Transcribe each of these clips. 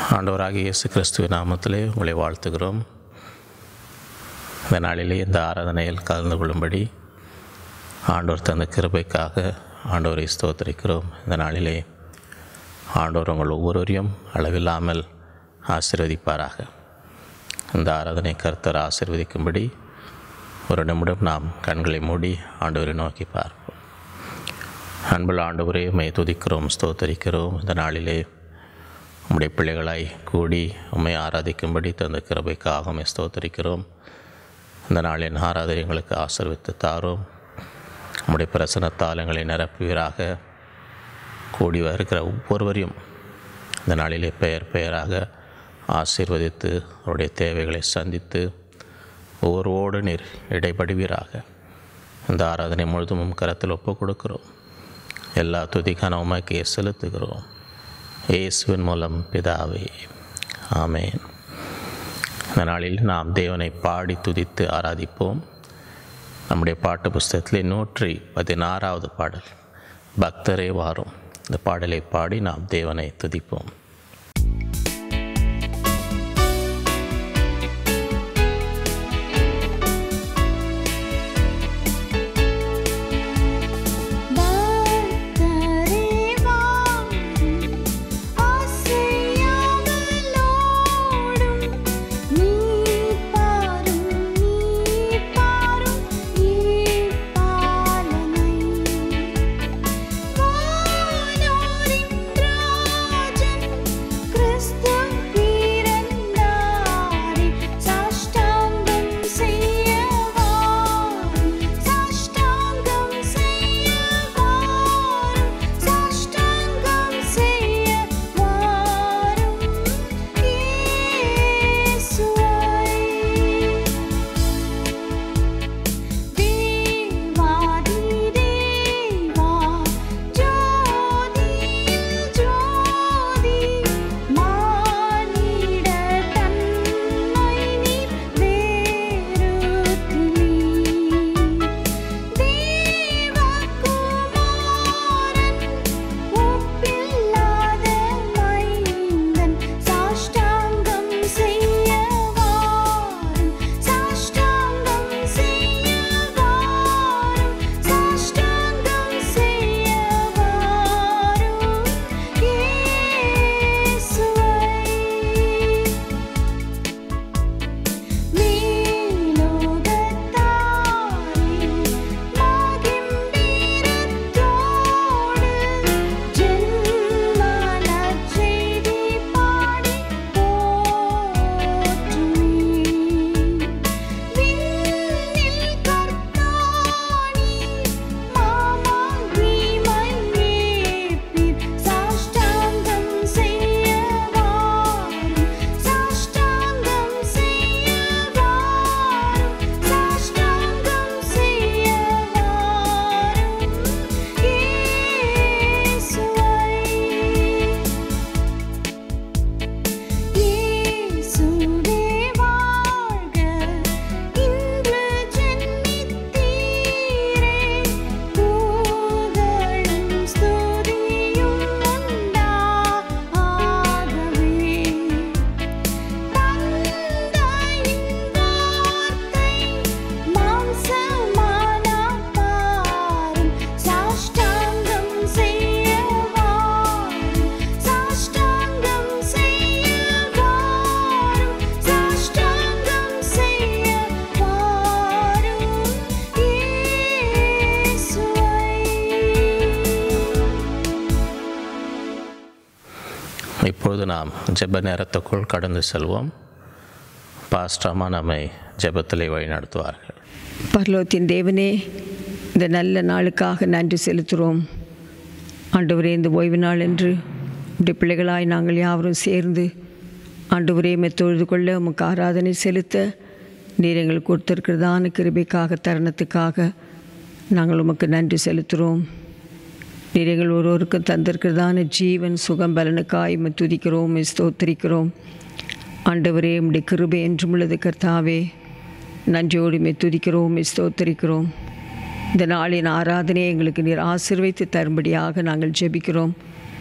ஆண்டவராகிய இயேசு கிறிஸ்துவின் நாமத்திலே உங்களை வாழ்த்துகிறோம் இந்த நாளிலே இந்த ஆராதனையில் கலந்து கொள்ளும்படி ஆண்டவர் தந்த கிருபைக்காக ஆண்டவரை ஸ்தோத்திரிக்கிறோம் இந்த நாளிலே ஆண்டவர் உங்கள் ஒவ்வொருவரையும் அளவில்லாமல் ஆசீர்வதிப்பாராக இந்த ஆராதனை கர்த்தர் ஆசீர்வதிக்கும்படி ஒரு நிமிடம் நாம் கண்களை மூடி ஆண்டவரை நோக்கி பார்ப்போம் அன்புள்ள ஆண்டவரே மை துதிக்கிறோம் ஸ்தோத்தரிக்கிறோம் இந்த நாளிலே உம்முடைய பிள்ளைகளாய் கூடி உம்மை ஆராதிக்கும்படி தந்த கிருபைக்காக உம்மை ஸ்தோத்தரிக்கிறோம் இந்த நாளின் ஆராதனை எங்களுக்கு ஆசீர்வித்து தாரோம் உம்முடைய பிரசனத்தால் எங்களை நிரப்புவீராக கூடி வருகிற ஒவ்வொருவரையும் இந்த நாளிலே பெயர் பெயராக ஆசீர்வதித்து அவருடைய தேவைகளை சந்தித்து ஒவ்வொருவோடு நீர் இடைபடுவீராக இந்த ஆராதனை முழுதும் உம் கரத்தில் ஒப்புக் கொடுக்கிறோம் எல்லா துதிக்கான உமக்கே செலுத்துகிறோம் இயேசுவின் மூலம் பிதாவே ஆமேன் இந்த நாளில் நாம் தேவனை பாடி துதித்து ஆராதிப்போம் நம்முடைய பாட்டு புஸ்தகத்திலே நூற்றி பதினாறாவது பாடல் பக்தரே வாரும் இந்த பாடலை பாடி நாம் தேவனை துதிப்போம் பக்தரே வாரும் ஆசையாவலோடும் நீ பாரும் நீ பாரும் ஈர்ப்பாலனை வானோரின் ராஜன் கிறிஸ்து பிறந்தாரே சாஷ்டாங்கம் செய்ய வாரும் சாஷ்டாங்கம் செய்ய வாரும் சாஷ்டாங்கம் செய்ய வாரும் இயேசுவை தேவாதி தேவா ஜோதியில் ஜோதி மானிட தன்மை நீர் வேறுத்திலீ தேவகுமாரன் ஒப்பில்லாத மைந்தன் சாஷ்டாங்கம் செய்ய வாரும் சாஷ்டாங்கம் செய்ய வாரும் சாஷ்டாங்கம் செய்ய வாரும் இயேசுவை மேலோகத்தாரே மகிம்பீரத்தோடு ஜென்மலச் செய்தி பாடி போற்றுமே விண்ணில் கர்த்தானி மாமகிமையேற்பீர் சாஷ்டாங்கம் செய்ய வாரும் சாஷ்டாங்கம் செய்ய வாரும் சாஷ்டாங்கம் செய்ய வாரும் இயேசுவை இயேசுவே வாழ்க இன்று ஜென்மித்தீரே புகழும் ஸ்துதியும் உண்டாகவே தந்தையின் வார்த்தை மாம்சமான பாரும் சாஷ்டாங்கம் செய்ய வாரும் சாஷ்டாங்கம் செய்ய வாரும் சாஷ்டாங்கம் செய்ய வாரும் இயேசுவை இப்பொழுது நாம் ஜெப நேரத்துக்குள் கடந்து செல்வோம் பாஸ்டாமா நம்மை ஜெபத்திலே வழிநடத்துவார்கள் பரலோகத்தின் தேவனே இந்த நல்ல நாளுக்காக நன்றி செலுத்துகிறோம் ஆண்டவரே இந்த ஓய்வு நாள் என்று உடைய பிள்ளைகளாய் நாங்கள் யாவரும் சேர்ந்து ஆண்டவரே மெ தொழுது கொள்ள உமக்கு ஆராதனை செலுத்த நீர் எங்களுக்கு கொடுத்திருக்கிறதான கிருபைக்காக தருணத்துக்காக நாங்கள் உமக்கு நன்றி செலுத்துகிறோம் நீர் எங்கள் ஒருவருக்கும் தந்திருக்கிறதான ஜீவன் சுகம் பலனுக்காய் உம்மை துதிக்கிறோம் உம்மை ஸ்தோத்திரிக்கிறோம் ஆண்டவரே உம்முடைய கிருபை என்றும் உள்ளது கர்த்தாவே நன்றியோடு உம்மை துதிக்கிறோம் உம்மை ஸ்தோத்திரிக்கிறோம் இந்த நாளின் ஆராதனையை எங்களுக்கு நீர் ஆசீர்வைத்து தரும்படியாக நாங்கள் ஜெபிக்கிறோம்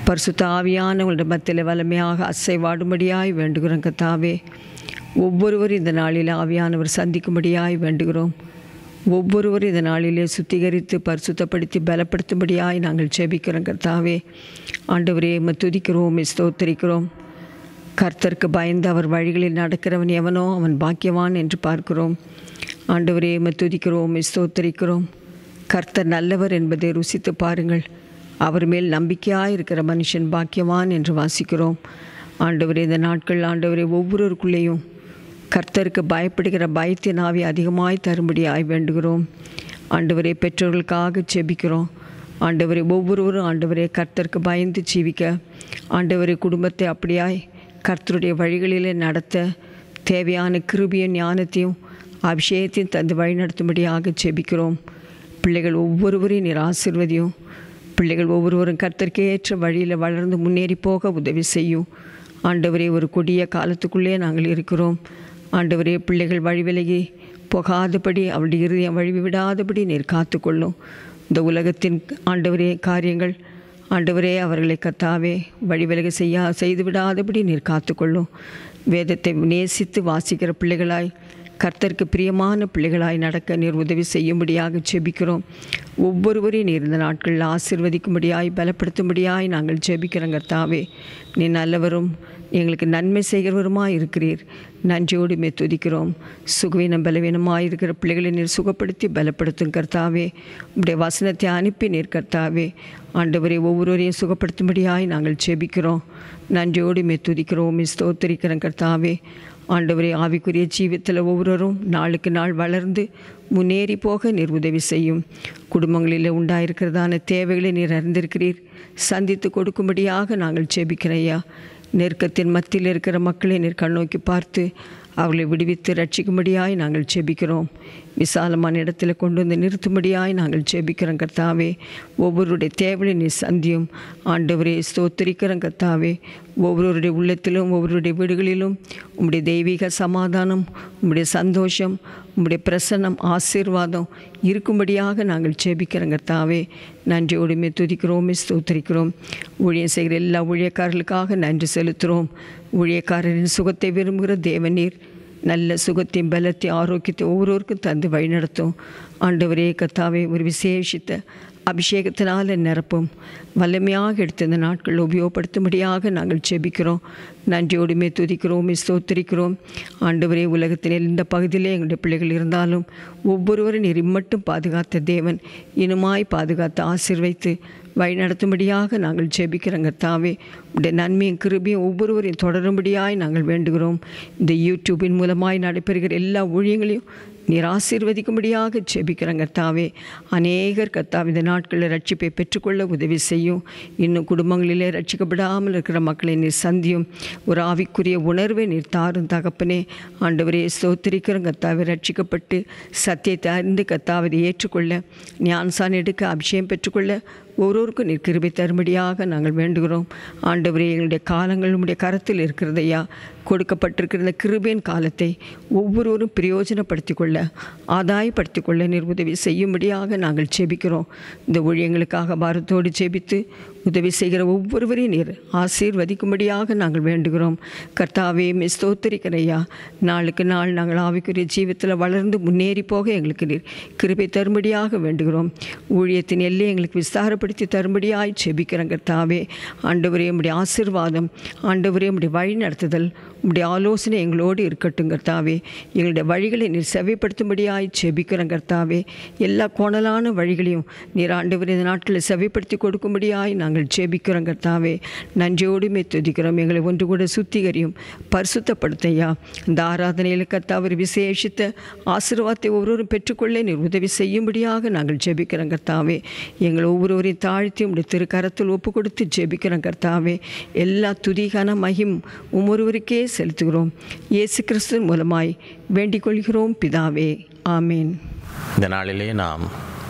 பரிசுத்த ஆவியானவங்களுடைய மத்தியில் வலிமையாக அசைவாடும்படியாய் வேண்டுகிறோம் கத்தாவே ஒவ்வொருவரும் இந்த நாளில் ஆவியானவர் சந்திக்கும்படியாய் வேண்டுகிறோம் ஒவ்வொருவரும் இந்த நாளிலே சுத்திகரித்து பரிசுத்தப்படுத்தி பலப்படுத்தும்படியாய் நாங்கள் ஜெபிக்கிறோம் கர்த்தாவே ஆண்டவரே உம்மை துதிக்கிறோம் உம்மை ஸ்தோத்தரிக்கிறோம் கர்த்தருக்கு பயந்து அவர் வழிகளில் நடக்கிறவன் எவனோ அவன் பாக்கியவான் என்று பார்க்கிறோம் ஆண்டவரே உம்மை துதிக்கிறோம் உம்மை ஸ்தோத்தரிக்கிறோம் கர்த்தர் நல்லவர் என்பதை ருசித்து பாருங்கள் அவர் மேல் நம்பிக்கையாக இருக்கிற மனுஷன் பாக்கியவான் என்று வாசிக்கிறோம் ஆண்டவரே இந்த நாட்கள் ஆண்டவரே ஒவ்வொருவருக்குள்ளேயும் கர்த்தருக்கு பயப்படுகிற பயத்தின் ஆவி அதிகமாய் தரும்படியாய் வேண்டுகிறோம் ஆண்டவரே பெற்றோர்களுக்காக செபிக்கிறோம் ஆண்டவரே ஒவ்வொருவரும் ஆண்டவரே கர்த்தருக்கு பயந்து ஜீவிக்க ஆண்டவரே குடும்பத்தை அப்படியாய் கர்த்தருடைய வழிகளிலே நடத்த தேவையான கிருபியும் ஞானத்தையும் அபிஷேகத்தையும் தந்து வழிநடத்தும்படியாக செபிக்கிறோம் பிள்ளைகள் ஒவ்வொருவரையும் நீர் ஆசிர்வதியும் பிள்ளைகள் ஒவ்வொருவரும் கர்த்தருக்கு ஏற்ற வழியில் வளர்ந்து முன்னேறி போக உதவி செய்யும் ஆண்டவரே ஒரு கொடிய காலத்துக்குள்ளே நாங்கள் இருக்கிறோம் ஆண்டவரே பிள்ளைகள் வழி விலகி போகாதபடி அவளுடைய இருதயம் வழி விடாதபடி நீர் காத்துக்கொள்ளும் இந்த உலகத்தின் ஆண்டவரே காரியங்கள் ஆண்டவரே அவர்களை கத்தாவே வழி விலக செய்யா செய்து விடாதபடி நீர் காத்துக்கொள்ளும் வேதத்தை நேசித்து வாசிக்கிற பிள்ளைகளாய் கர்த்தருக்கு பிரியமான பிள்ளைகளாய் நடக்க நீர் உதவி செய்யும்படியாக ஜெபிக்கிறோம் ஒவ்வொருவரையும் நீர் இந்த நாட்களில் ஆசிர்வதிக்கும்படியாய் பலப்படுத்தும்படியாய் நாங்கள் ஜெபிக்கிறோம் கர்த்தாவே நீ நல்லவரும் எங்களுக்கு நன்மை செய்கிறவருமாய் இருக்கிறீர் நன்றியோடு மே துதிக்கிறோம் சுகவீனம் பலவீனமாக இருக்கிற பிள்ளைகளை நீர் சுகப்படுத்தி பலப்படுத்தும் கர்த்தாவே உடைய வசனத்தை அனுப்பி நீர் கர்த்தாவே ஆண்டவரை ஒவ்வொருவரையும் சுகப்படுத்தும்படியாய் நாங்கள் ஜெபிக்கிறோம் நன்றியோடு மே துதிக்கிறோம் மே ஸ்தோத்திரிக்கிறோம் கர்த்தாவே ஆண்டவரே ஆவிக்குரிய ஜீவித்தில் ஒவ்வொருவரும் நாளுக்கு நாள் வளர்ந்து முன்னேறி போக நீர் உதவி செய்யும் குடும்பங்களில் உண்டாயிருக்கிறதான தேவைகளை நீர் அறிந்திருக்கிறீர் சந்தித்து கொடுக்கும்படியாக நாங்கள் ஜெபிக்கிறையா நெருக்கத்தின் மத்தியில் இருக்கிற மக்களை நீர் கண்ணோக்கி பார்த்து அவர்களை விடுவித்து ரட்சிக்கும்படியாய் நாங்கள் ஜெபிக்கிறோம் விசாலமான இடத்துல கொண்டு வந்து நிறுத்தும்படியாய் நாங்கள் ஜெபிக்கிறோம் கர்த்தாவே ஒவ்வொருடைய தேவையை நீ சந்தியும் ஆண்டவரே ஸ்தோத்திரிக்கிறோம் கர்த்தாவே ஒவ்வொருவருடைய உள்ளத்திலும் ஒவ்வொருடைய வீடுகளிலும் உம்முடைய தெய்வீக சமாதானம் உம்முடைய சந்தோஷம் உம்முடைய பிரசன்னம் ஆசீர்வாதம் இருக்கும்படியாக நாங்கள் ஜெபிக்கிறோம் கர்த்தாவே நன்றியோடுமே துதிக்கிறோமே ஸ்தோத்திரிக்கிறோம் ஊழியம் செய்கிற எல்லா ஊழியக்காரர்களுக்காக நன்றி செலுத்துகிறோம் ஊழியக்காரரின் சுகத்தை விரும்புகிற தேவநீர் நல்ல சுகத்தையும் பலத்தையும் ஆரோக்கியத்தை ஒவ்வொருவருக்கும் தந்து வழிநடத்தும் ஆண்டவரே கத்தாவே ஒரு விசேஷித்த அபிஷேகத்தினால் நிரப்பும் வல்லமையாக எடுத்து இந்த நாட்கள் உபயோகப்படுத்தும்படியாக நாங்கள் செபிக்கிறோம் நன்றியோடுமே துதிக்கிறோம் ஸ்தோத்திரிக்கிறோம் ஆண்டவரே உலகத்தின் எந்த பகுதியிலே எங்களுடைய பிள்ளைகள் இருந்தாலும் ஒவ்வொருவரும் நீர் இம்மட்டும் பாதுகாத்த தேவன் இனுமாய் பாதுகாத்து ஆசிர்வைத்து வழிநடத்தும்படியாக நாங்கள் ஜெபிக்கிறோங்க தாவே உடைய நன்மையும் கிருபியும் ஒவ்வொருவரையும் தொடரும்படியாய் நாங்கள் வேண்டுகிறோம் இந்த யூடியூபின் மூலமாய் நடைபெறுகிற எல்லா ஊழியங்களையும் நீர் ஆசீர்வதிக்கும்படியாக ஜெபிக்கிறோங்க தாவே அநேகர் கத்தாவே இந்த நாட்களில் ரட்சிப்பை பெற்றுக்கொள்ள உதவி செய்யும் இன்னும் குடும்பங்களிலே ரட்சிக்கப்படாமல் இருக்கிற மக்களை நீர் சந்தியும் ஒரு ஆவிக்குரிய உணர்வை நீர் தாரும் தகப்பனே ஆண்டவரே ஸ்தோத்திரிக்கிறோம் கத்தாவை ரட்சிக்கப்பட்டு சத்தியத்தை அறிந்து கத்தாவதை ஏற்றுக்கொள்ள ஞானசான் எடுக்க அபிஷேகம் பெற்றுக்கொள்ள ஒவ்வொருவருக்கும் நீர் கிருபை தரும்படியாக நாங்கள் வேண்டுகிறோம் ஆண்டவரே எங்களுடைய காலங்கள் உம்முடைய கரத்தில் இருக்கிறதையா கொடுக்கப்பட்டிருக்கிற இந்த கிருபையின் காலத்தை ஒவ்வொருவரும் பிரயோஜனப்படுத்திக் கொள்ள ஆதாயப்படுத்திக் கொள்ள நீர் உதவி செய்யும்படியாக நாங்கள் ஜெபிக்கிறோம் இந்த ஊழியங்களுக்காக பாரத்தோடு ஜெபித்து உதவி செய்கிற ஒவ்வொருவரையும் நீர் ஆசீர்வதிக்கும்படியாக நாங்கள் வேண்டுகிறோம் கர்த்தாவே ஸ்தோத்தரிக்கிறையா நாளுக்கு நாள் நாங்கள் ஆவிக்குரிய ஜீவத்தில் வளர்ந்து முன்னேறி போக எங்களுக்கு நீர் கிருபை தரும்படியாக வேண்டுகிறோம் ஊழியத்தின் எல்லை எங்களுக்கு விஸ்தாரப்படுத்தி தரும்படியாய் செபிக்கிறோம் கர்த்தாவே ஆண்டவரே உம்முடைய ஆசீர்வாதம் ஆண்டவரே உம்முடைய வழி நடத்துதல் உம்முடைய ஆலோசனை எங்களோடு இருக்கட்டும் கர்த்தாவே எங்களுடைய வழிகளை நீர் செவைப்படுத்தும்படியாய் செபிக்கிறோம் கர்த்தாவே எல்லா கோணலான வழிகளையும் நீர் ஆண்டவர் இந்த நாட்களில் செவைப்படுத்தி கொடுக்கும்படியாய் நாங்கள் ஜெபிக்கிறோம் கர்த்தாவே நன்றியோடுமே துதிக்கிறோம் எங்களை ஒன்று கூட சுத்திகரியும் பரிசுத்தப்படுத்தையா இந்த ஆராதனையில் கர்த்தாவர் விசேஷித்த ஆசீர்வாதத்தை ஒவ்வொருவரும் பெற்றுக்கொள்ள நீர் உதவி செய்யும்படியாக நாங்கள் ஜெபிக்கிறோம் கர்த்தாவே எங்கள் ஒவ்வொருவரையும் தாழ்த்தி உடைய திருக்கரத்தில் ஒப்பு கொடுத்து ஜெபிக்கிறோம் கர்த்தாவே எல்லா துதிகான மகிம் ஒவ்வொருவருக்கே செலுத்துகிறோம் இயேசு கிறிஸ்துவின் மூலமாய் வேண்டிக் கொள்கிறோம் பிதாவே ஆமேன் இந்த நாளிலே நாம்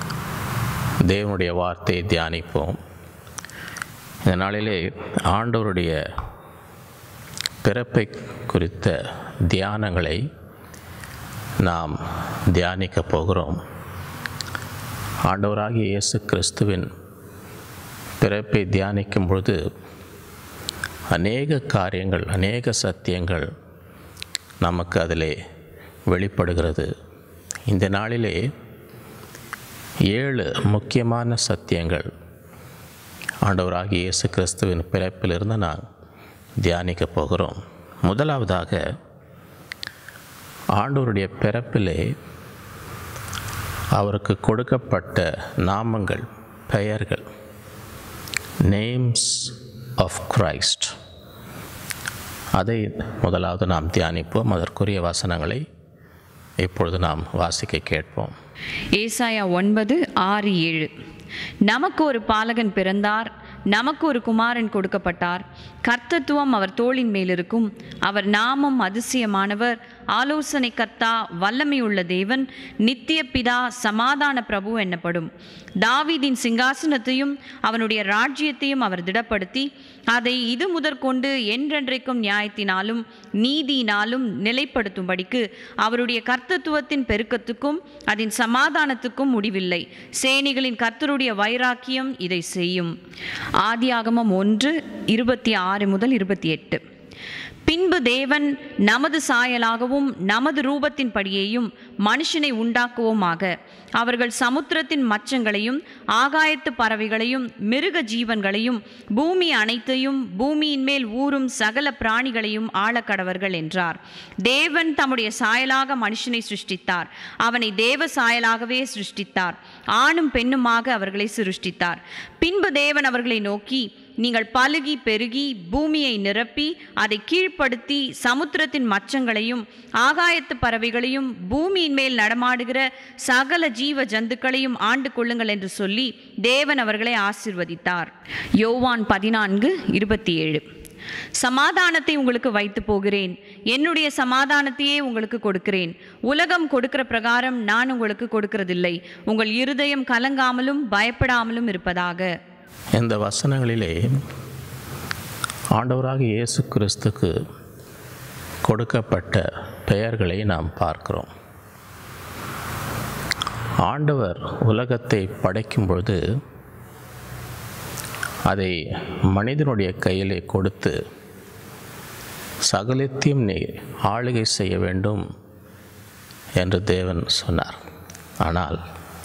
தேவனுடைய வார்த்தையை தியானிப்போம் இந்த நாளிலே ஆண்டவருடைய பிறப்பை குறித்த தியானங்களை நாம் தியானிக்கப் போகிறோம் ஆண்டவராகிய இயேசு கிறிஸ்துவின் பிறப்பை தியானிக்கும் பொழுது அநேக காரியங்கள் அநேக சத்தியங்கள் நமக்கு அதிலே வெளிப்படுகிறது இந்த நாளிலே ஏழு முக்கியமான சத்தியங்கள் ஆண்டவராகிய இயேசு கிறிஸ்துவின் பிறப்பிலிருந்து நான் தியானிக்கப் போகிறோம் முதலாவதாக ஆண்டவருடைய பிறப்பிலே அவருக்கு கொடுக்கப்பட்ட நாமங்கள் பெயர்கள் நேம்ஸ் ஆஃப் கிரைஸ்ட் அதை முதலாவது நாம் தியானிப்போம் அதற்குரிய வசனங்களை இப்பொழுது நாம் வாசிக்க கேட்போம் ஏசாயா ஒன்பது ஆறு ஏழு நமக்கு ஒரு பாலகன் பிறந்தார் நமக்கு ஒரு குமாரன் கொடுக்கப்பட்டார் கர்த்தத்துவம் அவர் தோளின் மேலிருக்கும் அவர் நாமம் அதிசயமானவர் ஆலோசனை கர்த்தா வல்லமையுள்ள தேவன் நித்திய பிதா சமாதான பிரபு என்னப்படும் தாவீதின் சிங்காசனத்தையும் அவனுடைய ராஜ்யத்தையும் அவர் திடப்படுத்தி அதை இது முதற்கொண்டு என்றென்றைக்கும் நியாயத்தினாலும் நீதியினாலும் நிலைப்படுத்தும்படிக்கு அவருடைய கர்த்தத்துவத்தின் பெருக்கத்துக்கும் அதன் சமாதானத்துக்கும் முடிவில்லை சேனைகளின் கர்த்தருடைய வைராக்கியம் இதை செய்யும் ஆதியாகமம் ஒன்று இருபத்தி ஆறு முதல் இருபத்தி எட்டு பின்பு தேவன் நமது சாயலாகவும் நமது ரூபத்தின்படியேயும் மனுஷனை உண்டாக்குவோமாக அவர்கள் சமுத்திரத்தின் மச்சங்களையும் ஆகாயத்து பறவைகளையும் மிருக ஜீவன்களையும் பூமி அனைத்தையும் பூமியின் மேல் ஊறும் சகல பிராணிகளையும் ஆளக்கடவர்கள் என்றார் தேவன் தம்முடைய சாயலாக மனுஷனை சிருஷ்டித்தார் அவனை தேவ சாயலாகவே சிருஷ்டித்தார் ஆணும் பெண்ணுமாக அவர்களை சிருஷ்டித்தார் பின்பு தேவன் அவர்களை நோக்கி நீங்கள் பலுகி பெருகி பூமியை நிரப்பி அதை கீழ்ப்படுத்தி சமுத்திரத்தின் மச்சங்களையும் ஆகாயத்து பறவைகளையும் பூமியின் மேல் நடமாடுகிற சகல ஜீவ ஜந்துக்களையும் ஆண்டு கொள்ளுங்கள் என்று சொல்லி தேவன் அவர்களை ஆசிர்வதித்தார் யோவான் பதினான்கு இருபத்தி ஏழு சமாதானத்தை உங்களுக்கு வைத்து போகிறேன் என்னுடைய சமாதானத்தையே உங்களுக்கு கொடுக்கிறேன் உலகம் கொடுக்கிற பிரகாரம் நான் உங்களுக்கு கொடுக்கிறதில்லை உங்கள் இருதயம் கலங்காமலும் பயப்படாமலும் இருப்பதாக இந்த வசனங்களிலே ஆண்டவராக இயேசு கிறிஸ்துக்கு கொடுக்கப்பட்ட பெயர்களை நாம் பார்க்கிறோம் ஆண்டவர் உலகத்தை படைக்கும் பொழுது அதை மனிதனுடைய கையிலே கொடுத்து சகலத்தையும் நீ ஆளுகை செய்ய வேண்டும் என்று தேவன் சொன்னார் ஆனால்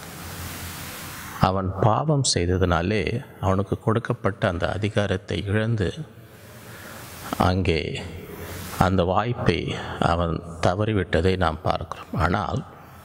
அவன் பாவம் செய்ததினாலே அவனுக்கு கொடுக்கப்பட்ட அந்த அதிகாரத்தை இழந்து அங்கே அந்த வாய்ப்பை அவன் தவறிவிட்டதை நாம் பார்க்கிறோம் ஆனால்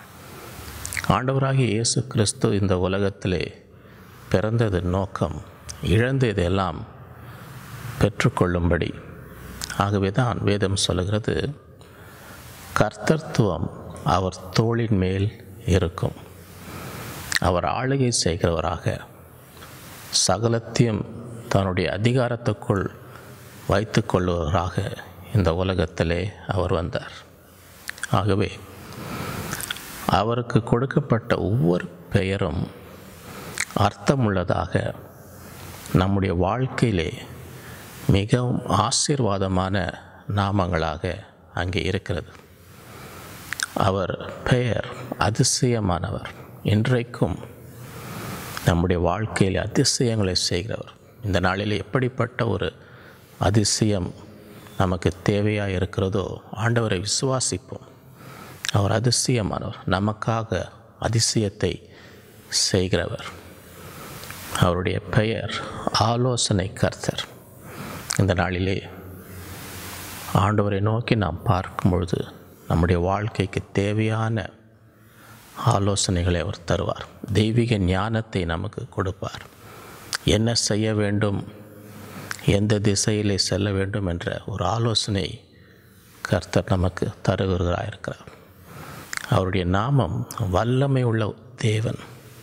ஆண்டவராகிய இயேசு கிறிஸ்து இந்த உலகத்திலே பிறந்ததன் நோக்கம் இழந்ததெல்லாம் பெற்றுக்கொள்ளும்படி ஆகவே தான் வேதம் சொல்லுகிறது கர்த்தத்துவம் அவர் தோளின் மேல் இருக்கும் அவர் ஆளுகை செய்கிறவராக சகலத்தையும் தன்னுடைய அதிகாரத்துக்குள் வைத்து கொள்ளுவராக இந்த உலகத்திலே அவர் வந்தார் ஆகவே அவருக்கு கொடுக்கப்பட்ட ஒவ்வொரு பெயரும் அர்த்தமுள்ளதாக நம்முடைய வாழ்க்கையிலே மிகவும் ஆசீர்வாதமான நாமங்களாக அங்கே இருக்கிறது அவர் பெயர் அதிசயமானவர் இன்றைக்கும் நம்முடைய வாழ்க்கையில் அதிசயங்களை செய்கிறவர் இந்த நாளில் எப்படிப்பட்ட ஒரு அதிசயம் நமக்கு தேவையாக இருக்கிறதோ ஆண்டவரை விசுவாசிப்போம் அவர் அதிசயமானவர் நமக்காக அதிசயத்தை செய்கிறவர் அவருடைய பெயர் ஆலோசனை கர்த்தர் இந்த நாளிலே ஆண்டவரை நோக்கி நாம் பார்க்கும் பொழுது நம்முடைய வாழ்க்கைக்கு தேவையான ஆலோசனைகளை அவர் தருவார் தெய்வீக ஞானத்தை நமக்கு கொடுப்பார் என்ன செய்ய வேண்டும் எந்த திசையிலே செல்ல வேண்டும் என்ற ஒரு ஆலோசனை கர்த்தர் நமக்கு தருகிறவராக இருக்கிறார் அவருடைய நாமம் வல்லமை உள்ள தேவன்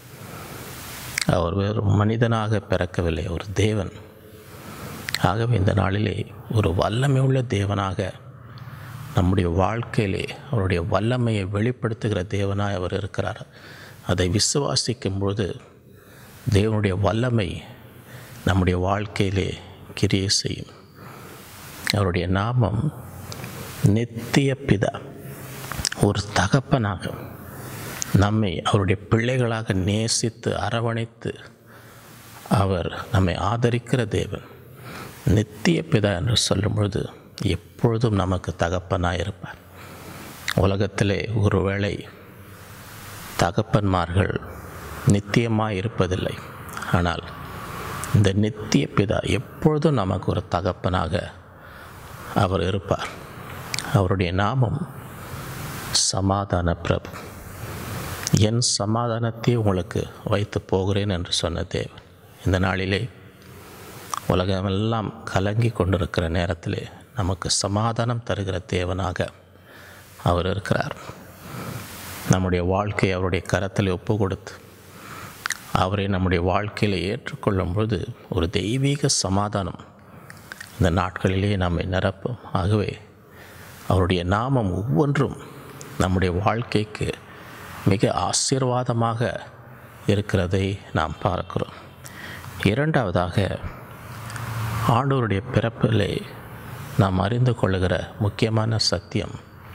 அவர் வெறும் மனிதனாக பிறக்கவில்லை ஒரு தேவன் ஆகவே இந்த நாளிலே ஒரு வல்லமை உள்ள தேவனாக நம்முடைய வாழ்க்கையிலே அவருடைய வல்லமையை வெளிப்படுத்துகிற தேவனாய் அவர் இருக்கிறார் அதை விசுவாசிக்கும் பொழுது தேவனுடைய வல்லமை நம்முடைய வாழ்க்கையிலே கிரியை செய்யும் அவருடைய நாமம் நித்திய பிதா ஒரு தகப்பனாக நம்மை அவருடைய பிள்ளைகளாக நேசித்து அரவணைத்து அவர் நம்மை ஆதரிக்கிற தேவன் நித்திய பிதா என்று சொல்லும் பொழுது எப்பொழுதும் நமக்கு தகப்பனாக இருப்பார் உலகத்திலே ஒருவேளை தகப்பன்மார்கள் நித்தியமாக இருப்பதில்லை ஆனால் இந்த நித்திய பிதா எப்பொழுதும் நமக்கு ஒரு தகப்பனாக அவர் இருப்பார் அவருடைய நாமம் சமாதான பிரபு என் சமாதானத்தை உங்களுக்கு வைத்து போகிறேன் என்று சொன்ன தேவன் இந்த நாளிலே உலகமெல்லாம் கலங்கி கொண்டிருக்கிற நேரத்திலே நமக்கு சமாதானம் தருகிற தேவனாக அவர் இருக்கிறார் நம்முடைய வாழ்க்கையை அவருடைய கரத்தில் ஒப்பு கொடுத்து அவரை நம்முடைய வாழ்க்கையில் ஏற்றுக்கொள்ளும் பொழுது ஒரு தெய்வீக சமாதானம் இந்த நாட்களிலே நம்மை நிரப்பும் ஆகவே அவருடைய நாமம் ஒவ்வொன்றும் நம்முடைய வாழ்க்கைக்கு மிக ஆசீர்வாதமாக இருக்கிறதை நாம் பார்க்கிறோம் இரண்டாவதாக ஆண்டவருடைய பிறப்பிலே நாம் அறிந்து கொள்ளுகிற முக்கியமான சத்தியம்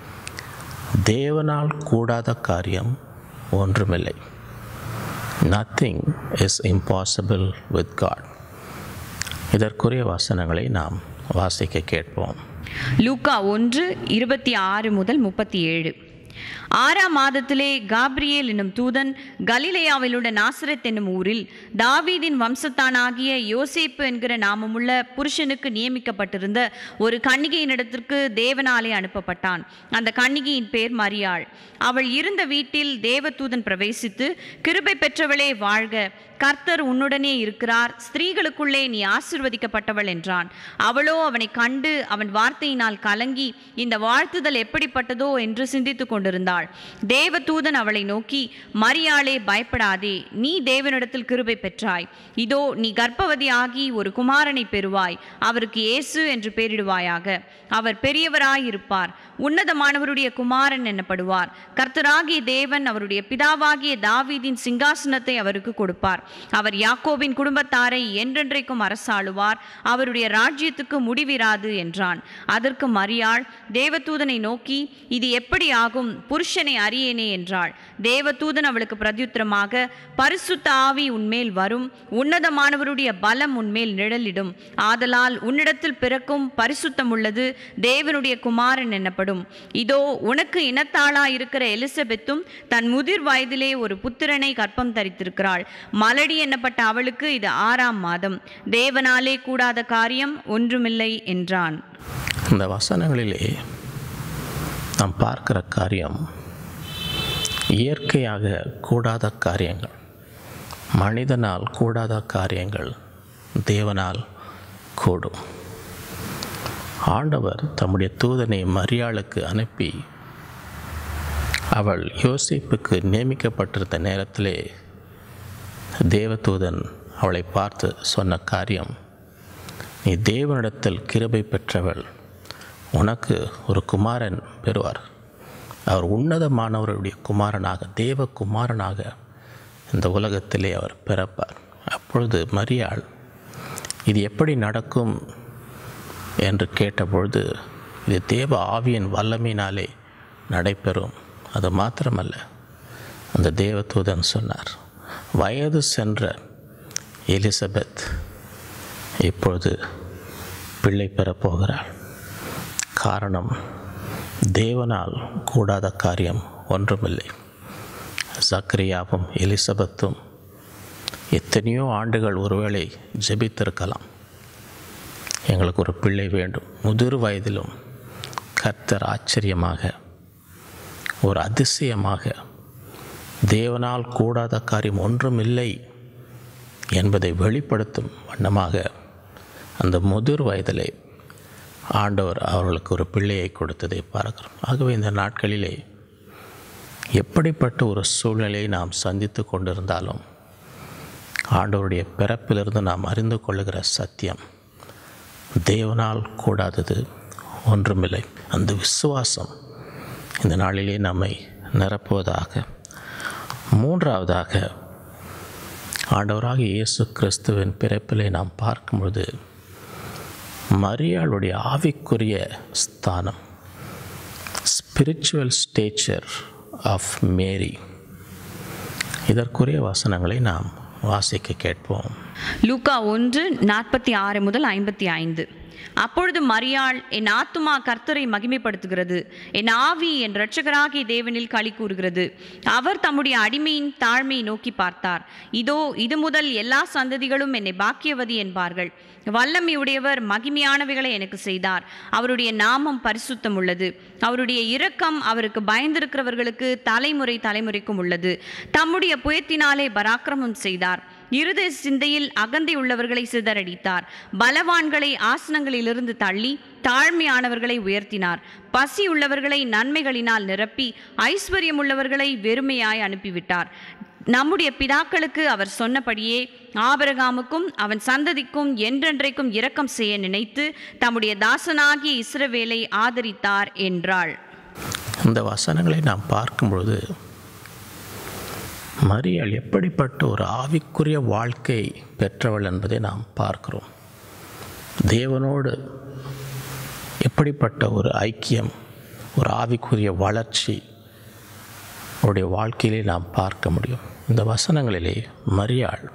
தேவனால் கூடாத காரியம் ஒன்றுமில்லை nothing is impossible with God இதற்குரிய வசனங்களை நாம் வாசிக்க கேட்போம் லூக்கா ஒன்று இருபத்தி ஆறு முதல் முப்பத்தி ஏழு ஆறாம் மாதத்திலே காப்ரியேல் என்னும் தூதன் கலிலேயாவிலுள்ள நாசரத் என்னும் ஊரில் தாவீதின் வம்சத்தானாகிய யோசேப்பு என்கிற நாமமுள்ள புருஷனுக்கு நியமிக்கப்பட்டிருந்த ஒரு கன்னிகையினிடத்திற்கு தேவனாலே அனுப்பப்பட்டான் அந்த கன்னிகையின் பேர் மரியாள் அவள் இருந்த வீட்டில் தேவதூதன் பிரவேசித்து கிருபை பெற்றவளே வாழ்க கர்த்தர் உன்னுடனே இருக்கிறார் ஸ்திரீகளுக்குள்ளே நீ ஆசிர்வதிக்கப்பட்டவள் என்றான் அவளோ அவனை கண்டு அவன் வார்த்தையினால் கலங்கி இந்த வாழ்த்துதல் எப்படிப்பட்டதோ என்று சிந்தித்துக் கொண்டிருந்தாள் தேவதூதன் அவளை நோக்கி மரியாளே பயப்படாதே நீ தேவனிடத்தில் கிருபை பெற்றாய் இதோ நீ கர்ப்பவதியாகி ஒரு குமாரனை பெறுவாய் அவருக்கு இயேசு என்று பெயரிடுவாயாக அவர் பெரியவராயிருப்பார் உன்னதமானவருடைய குமாரன் எனப்படுவார் கர்த்தராகிய தேவன் அவருடைய பிதாவாகிய தாவீதின் சிங்காசனத்தை அவருக்கு கொடுப்பார் அவர் யாக்கோபின் குடும்பத்தாரை என்றென்றைக்கும் அரசாளுவார் அவருடைய ராஜ்யத்துக்கு முடிவிராது என்றான் அதற்கு மரியாள் தேவதூதனை நோக்கி இது எப்படி ஆகும் புருஷனை அறியேனே என்றாள் தேவதூதன் அவளுக்கு பிரத்யுத்தரமாக பரிசுத்த ஆவி உன்மேல் வரும் உன்னதமானவருடைய பலம் உன்மேல் நிழலிடும் ஆதலால் உன்னிடத்தில் பிறக்கும் பரிசுத்தம் உள்ளது தேவனுடைய குமாரன் எனப்படும் இதோ உனக்கு இனத்தாளா இருக்கிற எலிசபெத்தும் தன் முதிர் வயதிலே ஒரு புத்திரனை கற்பம் தரித்திருக்கிறாள் மலடி என்னப்பட்ட அவளுக்கு இது ஆறாம் மாதம் தேவனாலே கூடாத காரியம் ஒன்றுமில்லை என்றான் இந்த வசனங்களிலே நாம் பார்க்கிற காரியம் இயற்கையாக கூடாத காரியங்கள் மனிதனால் கூடாத காரியங்கள் தேவனால் கூடும் ஆண்டவர் தம்முடைய தூதனை மரியாளுக்கு அனுப்பி அவள் யோசிப்புக்கு நியமிக்கப்பட்டிருந்த நேரத்திலே தேவதூதன் அவளை பார்த்து சொன்ன காரியம் நீ தேவனிடத்தில் கிருபை பெற்றவள் உனக்கு ஒரு குமாரன் பெறுவார் அவர் உன்னதமானவருடைய குமாரனாக தேவ குமாரனாக இந்த உலகத்திலே அவர் பிறப்பார் அப்பொழுது மரியாள் இது எப்படி நடக்கும் என்று கேட்டபொழுது இது தேவ ஆவியின் வல்லமையினாலே நடைபெறும் அது மாத்திரமல்ல அந்த தேவதூதன் சொன்னார் வயது சென்ற எலிசபெத் இப்பொழுது பிள்ளை பெறப்போகிறாள் காரணம் தேவனால் கூடாத காரியம் ஒன்றுமில்லை சக்கரியாவும் எலிசபெத்தும் எத்தனையோ ஆண்டுகள் ஒருவேளை ஜெபித்திருக்கலாம் எங்களுக்கு ஒரு பிள்ளை வேண்டும் முதிர் வயதிலும் கர்த்தர் ஆச்சரியமாக ஒரு அதிசயமாக தேவனால் கூடாத காரியம் ஒன்றும் இல்லை என்பதை வெளிப்படுத்தும் வண்ணமாக அந்த முதிர் வயதிலே ஆண்டவர் அவர்களுக்கு ஒரு பிள்ளையை கொடுத்ததை பார்க்கிறோம் ஆகவே இந்த நாட்களிலே எப்படிப்பட்ட ஒரு சூழ்நிலையை நாம் சந்தித்து கொண்டிருந்தாலும் ஆண்டவருடைய பிறப்பிலிருந்து நாம் அறிந்து கொள்ளுகிற சத்தியம் தேவனால் கூடாதது ஒன்றுமில்லை அந்த விசுவாசம் இந்த நாளிலே நம்மை நிரப்புவதாக மூன்றாவதாக ஆண்டவராக இயேசு கிறிஸ்துவின் பிறப்பிலே நாம் பார்க்கும்பொழுது மரியாளுடைய ஆவிக்குரிய ஸ்தானம் ஸ்பிரிச்சுவல் ஸ்டேச்சர் ஆஃப் மேரி இதற்குரிய வசனங்களை நாம் வாசிக்க கேட்போம் லூக்கா ஒன்று நாற்பத்தி ஆறு முதல் ஐம்பத்தி ஐந்து அப்பொழுது மரியாள் என் ஆத்துமா கர்த்தரை மகிமைப்படுத்துகிறது என் ஆவி என் இரட்சகராகிய தேவனில் களி கூறுகிறது அவர் தம்முடைய அடிமையின் தாழ்மையை நோக்கி பார்த்தார் இதோ இது முதல் எல்லா சந்ததிகளும் என்னை பாக்கியவதி என்பார்கள் வல்லமையுடையவர் மகிமையானவைகளை எனக்கு செய்தார் அவருடைய நாமம் பரிசுத்தம் உள்ளது அவருடைய இரக்கம் அவருக்கு பயந்திருக்கிறவர்களுக்கு தலைமுறை தலைமுறைக்கும் உள்ளது தம்முடைய புயத்தினாலே பராக்கிரமம் செய்தார் இருதய சிந்தையில் அகந்தை உள்ளவர்களை சிதறடித்தார் பலவான்களை ஆசனங்களிலிருந்து தள்ளி தாழ்மையானவர்களை உயர்த்தினார் பசி உள்ளவர்களை நன்மைகளினால் நிரப்பி ஐஸ்வர்யம் உள்ளவர்களை வெறுமையாய் அனுப்பிவிட்டார் நம்முடைய பிதாக்களுக்கு அவர் சொன்னபடியே ஆபரகாமுக்கும் அவன் சந்ததிக்கும் என்றென்றைக்கும் இரக்கம் செய்ய நினைத்து தம்முடைய தாசனாகிய இஸ்ரவேலை ஆதரித்தார் என்றாள் இந்த வசனங்களை நாம் பார்க்கும் பொழுது மரியாள் எப்படிப்பட்ட ஒரு ஆவிக்குரிய வாழ்க்கை பெற்றவள் என்பதை நாம் பார்க்கிறோம் தேவனோடு எப்படிப்பட்ட ஒரு ஐக்கியம் ஒரு ஆவிக்குரிய வளர்ச்சி அவருடைய வாழ்க்கையிலே நாம் பார்க்க முடியும் இந்த வசனங்களிலே மரியாள்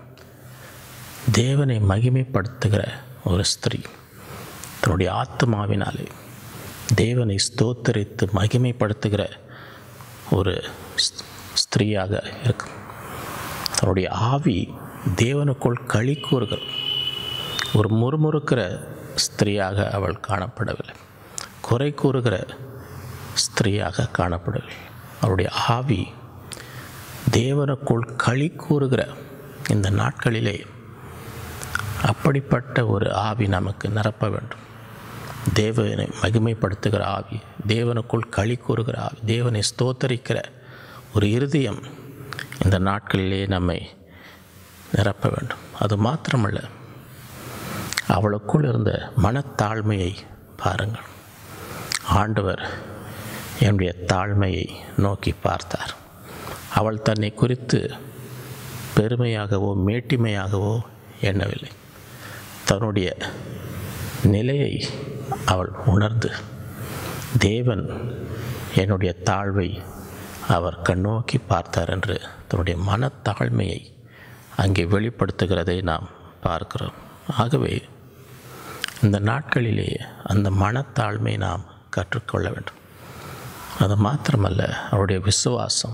தேவனை மகிமைப்படுத்துகிற ஒரு ஸ்திரீ தன்னுடைய ஆத்மாவினாலே தேவனை ஸ்தோத்தரித்து மகிமைப்படுத்துகிற ஒரு ஸ்- ஸ்திரீயாக இருக்கும் தன்னுடைய ஆவி தேவனுக்குள் களி கூறுகள் ஒரு முறுமுறுக்கிற ஸ்திரீயாக அவள் காணப்படவில்லை குறை கூறுகிற ஸ்திரீயாக காணப்படவில்லை அவருடைய ஆவி தேவனுக்குள் களி கூறுகிற இந்த நாட்களிலே அப்படிப்பட்ட ஒரு ஆவி நமக்கு நிரப்ப வேண்டும் தேவனை மகிமைப்படுத்துகிற ஆவி தேவனுக்குள் களி கூறுகிற ஆவி தேவனை ஸ்தோத்தரிக்கிற ஒரு இருதயம் இந்த நாட்களிலே நம்மை நிரப்ப வேண்டும் அது மாத்திரமல்ல அவளுக்குள் இருந்த மனத்தாழ்மையை பாருங்கள் ஆண்டவர் என்னுடைய தாழ்மையை நோக்கி பார்த்தார் அவள் தன்னை குறித்து பெருமையாகவோ மேட்டிமையாகவோ எண்ணவில்லை தன்னுடைய நிலையை அவள் உணர்ந்து தேவன் என்னுடைய தாழ்வை அவர் கண்ணோக்கி பார்த்தார் என்று தன்னுடைய மனத்தாழ்மையை அங்கே வெளிப்படுத்துகிறதை நாம் பார்க்கிறோம் ஆகவே இந்த நாட்களிலே அந்த மனத்தாழ்மை நாம் கற்றுக்கொள்ள வேண்டும் அது மாத்திரமல்ல அவருடைய விசுவாசம்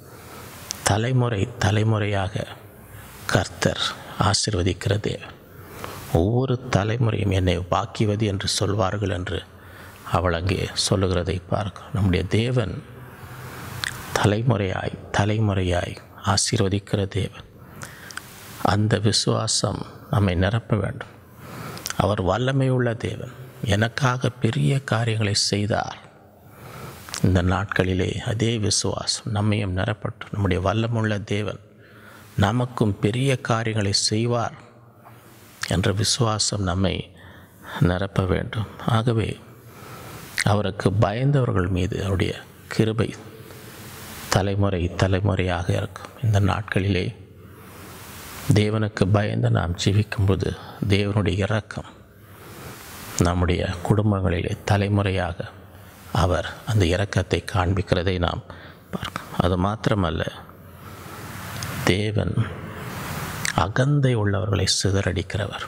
தலைமுறை தலைமுறையாக கர்த்தர் ஆசிர்வதிக்கிற தேவன் ஒவ்வொரு தலைமுறையும் என்னை வாக்கியவதி என்று சொல்வார்கள் என்று அவள் அங்கே சொல்லுகிறதை பார்க்க நம்முடைய தேவன் தலைமுறையாய் தலைமுறையாய் ஆசீர்வதிக்கிற தேவன் அந்த விசுவாசம் நம்மை நிரப்ப வேண்டும் அவர் வல்லமையுள்ள தேவன் எனக்காக பெரிய காரியங்களை செய்தார் இந்த நாட்களிலே அதே விசுவாசம் நம்மையும் நிரப்பட்டு நம்முடைய வல்லமுள்ள தேவன் நமக்கும் பெரிய காரியங்களை செய்வார் என்ற விசுவாசம் நம்மை நிரப்ப வேண்டும் ஆகவே அவருக்கு பயந்தவர்கள் மீது அவருடைய கிருபை தலைமுறை தலைமுறையாக இருக்கும் இந்த நாட்களிலே தேவனுக்கு பயந்து நாம் ஜீவிக்கும்போது தேவனுடைய இரக்கம் நம்முடைய குடும்பங்களிலே தலைமுறையாக அவர் அந்த இரக்கத்தை காண்பிக்கிறதை நாம் பார்க்க அது மாத்திரமல்ல தேவன் அகந்தை உள்ளவர்களை சிதறடிக்கிறவர்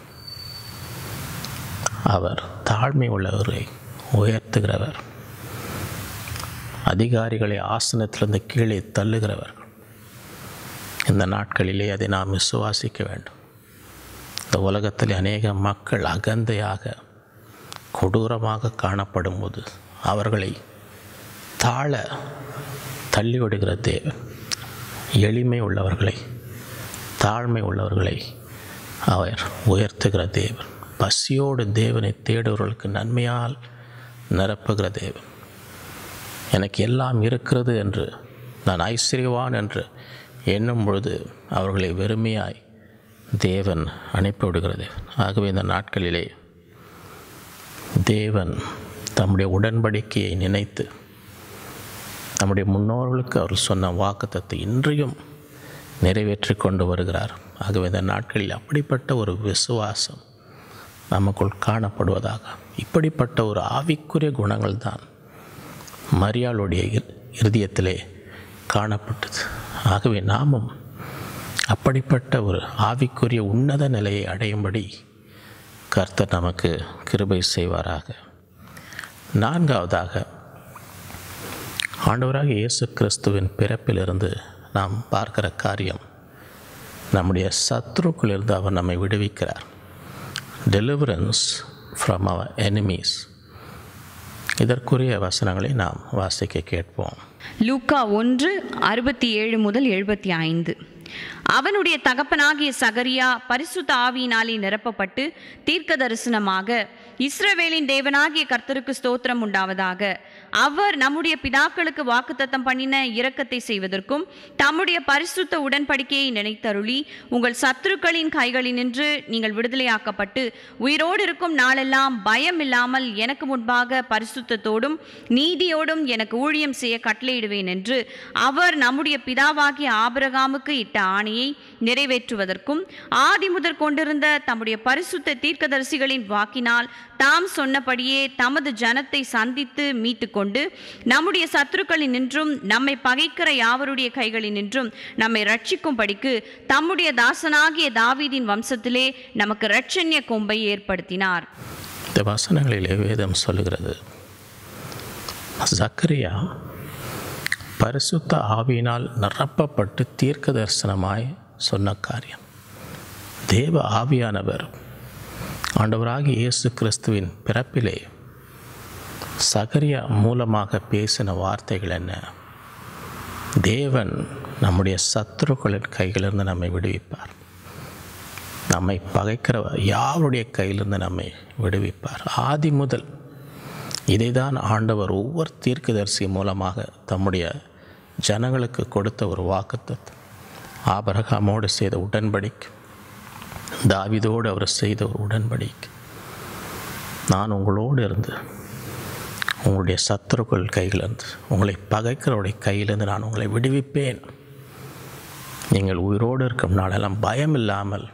அவர் தாழ்மை உள்ளவர்களை உயர்த்துகிறவர் அதிகாரிகளை ஆசனத்திலிருந்து கீழே தள்ளுகிறவர் இந்த நாட்களிலே அதை நாம் விசுவாசிக்க வேண்டும் இந்த உலகத்தில் அநேக மக்கள் அகந்தையாக கொடூரமாக காணப்படும்போது அவர்களை தாழ தள்ளிவிடுகிற தேவன் எளிமை உள்ளவர்களை தாழ்மை உள்ளவர்களை அவர் உயர்த்துகிற தேவன் பசியோடு தேவனை தேடுவர்களுக்கு நன்மையால் நிரப்புகிற தேவன் எனக்கு எல்லாம் இருக்கிறது என்று நான் ஐஸ்வர்யவான் என்று எண்ணும் பொழுது அவர்களை வெறுமையாய் தேவன் அனுப்பிவிடுகிற தேவன் ஆகவே இந்த நாட்களிலே தேவன் தம்முடைய உடன்படிக்கையை நினைத்து நம்முடைய முன்னோர்களுக்கு அவர் சொன்ன வாக்குத்தத்தை இன்றையும் நிறைவேற்றி கொண்டு வருகிறார் ஆகவே இந்த நாட்களில் அப்படிப்பட்ட ஒரு விசுவாசம் நமக்குள் காணப்படுவதாக இப்படிப்பட்ட ஒரு ஆவிக்குரிய குணங்கள் தான் மரியாளுடைய இரு- இருதயத்திலே காணப்பட்டது ஆகவே நாமும் அப்படிப்பட்ட ஒரு ஆவிக்குரிய உன்னத நிலையை அடையும்படி கர்த்தர் நமக்கு கிருபை செய்வாராக நான்காவதாக ஆண்டவராக இயேசு கிறிஸ்துவின் பிறப்பிலிருந்து நாம் பார்க்கிற காரியம் நம்முடைய சத்ருக்களிலிருந்து அவர் நம்மை விடுவிக்கிறார் டெலிவரன்ஸ் ஃப்ரம் அவர் எனிமீஸ் இதற்குரிய வசனங்களை நாம் வாசிக்க கேட்போம் லூக்கா ஒன்று அறுபத்தி ஏழு முதல் எழுபத்தி ஐந்து அவனுடைய தகப்பனாகிய சகரியா பரிசுத்த ஆவியினாலே நிரப்பப்பட்டு தீர்க்க தரிசனமாக இஸ்ரவேலின் தேவனாகிய கர்த்தருக்கு ஸ்தோத்திரம் உண்டாவதாக அவர் நம்முடைய பிதாக்களுக்கு வாக்குத்தத்தம் பண்ணின இரக்கத்தை செய்வதற்கும் தம்முடைய பரிசுத்த உடன்படிக்கையை நினைத்தருளி உங்கள் சத்துருக்களின் கைகளினின்று நீங்கள் விடுதலையாக்கப்பட்டு உயிரோடு இருக்கும் நாளெல்லாம் பயம் இல்லாமல் எனக்கு முன்பாக பரிசுத்தத்தோடும் நீதியோடும் எனக்கு ஊழியம் செய்ய கட்டளையிடுவேன் என்று அவர் நம்முடைய பிதாவாகிய ஆபிரகாமுக்கு இட்ட ஆணையை நிறைவேற்றுவதற்கும் ஆதி முதற் கொண்டிருந்த தம்முடைய பரிசுத்த தீர்க்கதரிசிகளின் வாக்கினால் தாம் சொன்னபடியே தமது ஜனத்தை சந்தித்து மீட்டுக்கொண்டு நம்முடைய சத்துருக்களின் நின்றும் நம்மை பகைக்கிற யாவருடைய கைகளில் நின்றும் நம்மை ரட்சிக்கும்படிக்கு தம்முடைய தாசனாகிய தாவீதின் வம்சத்திலே நமக்கு இரட்சண்ய கொம்பை ஏற்படுத்தினார் இந்த வசனங்களிலே வேதம் சொல்லுகிறது சக்கரியா பரிசுத்த ஆவியினால் நிரப்பப்பட்டு தீர்க்க தரிசனமாய் சொன்ன காரியம் தேவ ஆவியானவர் ஆண்டவராகிய இயேசு கிறிஸ்துவின் பிறப்பிலே சகரியா மூலமாக பேசின வார்த்தைகள் என்ன தேவன் நம்முடைய சத்துருக்களின் கையிலிருந்து நம்மை விடுவிப்பார் நம்மை பகைக்கிற யாருடைய கையிலிருந்து நம்மை விடுவிப்பார் ஆதி முதல் இதைதான் ஆண்டவர் ஒவ்வொரு தீர்க்கதரிசி மூலமாக தம்முடைய ஜனங்களுக்கு கொடுத்த ஒரு வாக்குத்தத்தம் ஆபரகாமோடு செய்த உடன்படிக்கை தாவிதோடு அவர் செய்த ஒரு உடன்படிக்கை நான் உங்களோடு இருந்து உங்களுடைய சத்துருக்கள் கையிலிருந்து உங்களை பகைக்கிறவருடைய கையிலிருந்து நான் உங்களை விடுவிப்பேன் நீங்கள் உயிரோடு இருக்கும் நாளெல்லாம் பயம் இல்லாமல்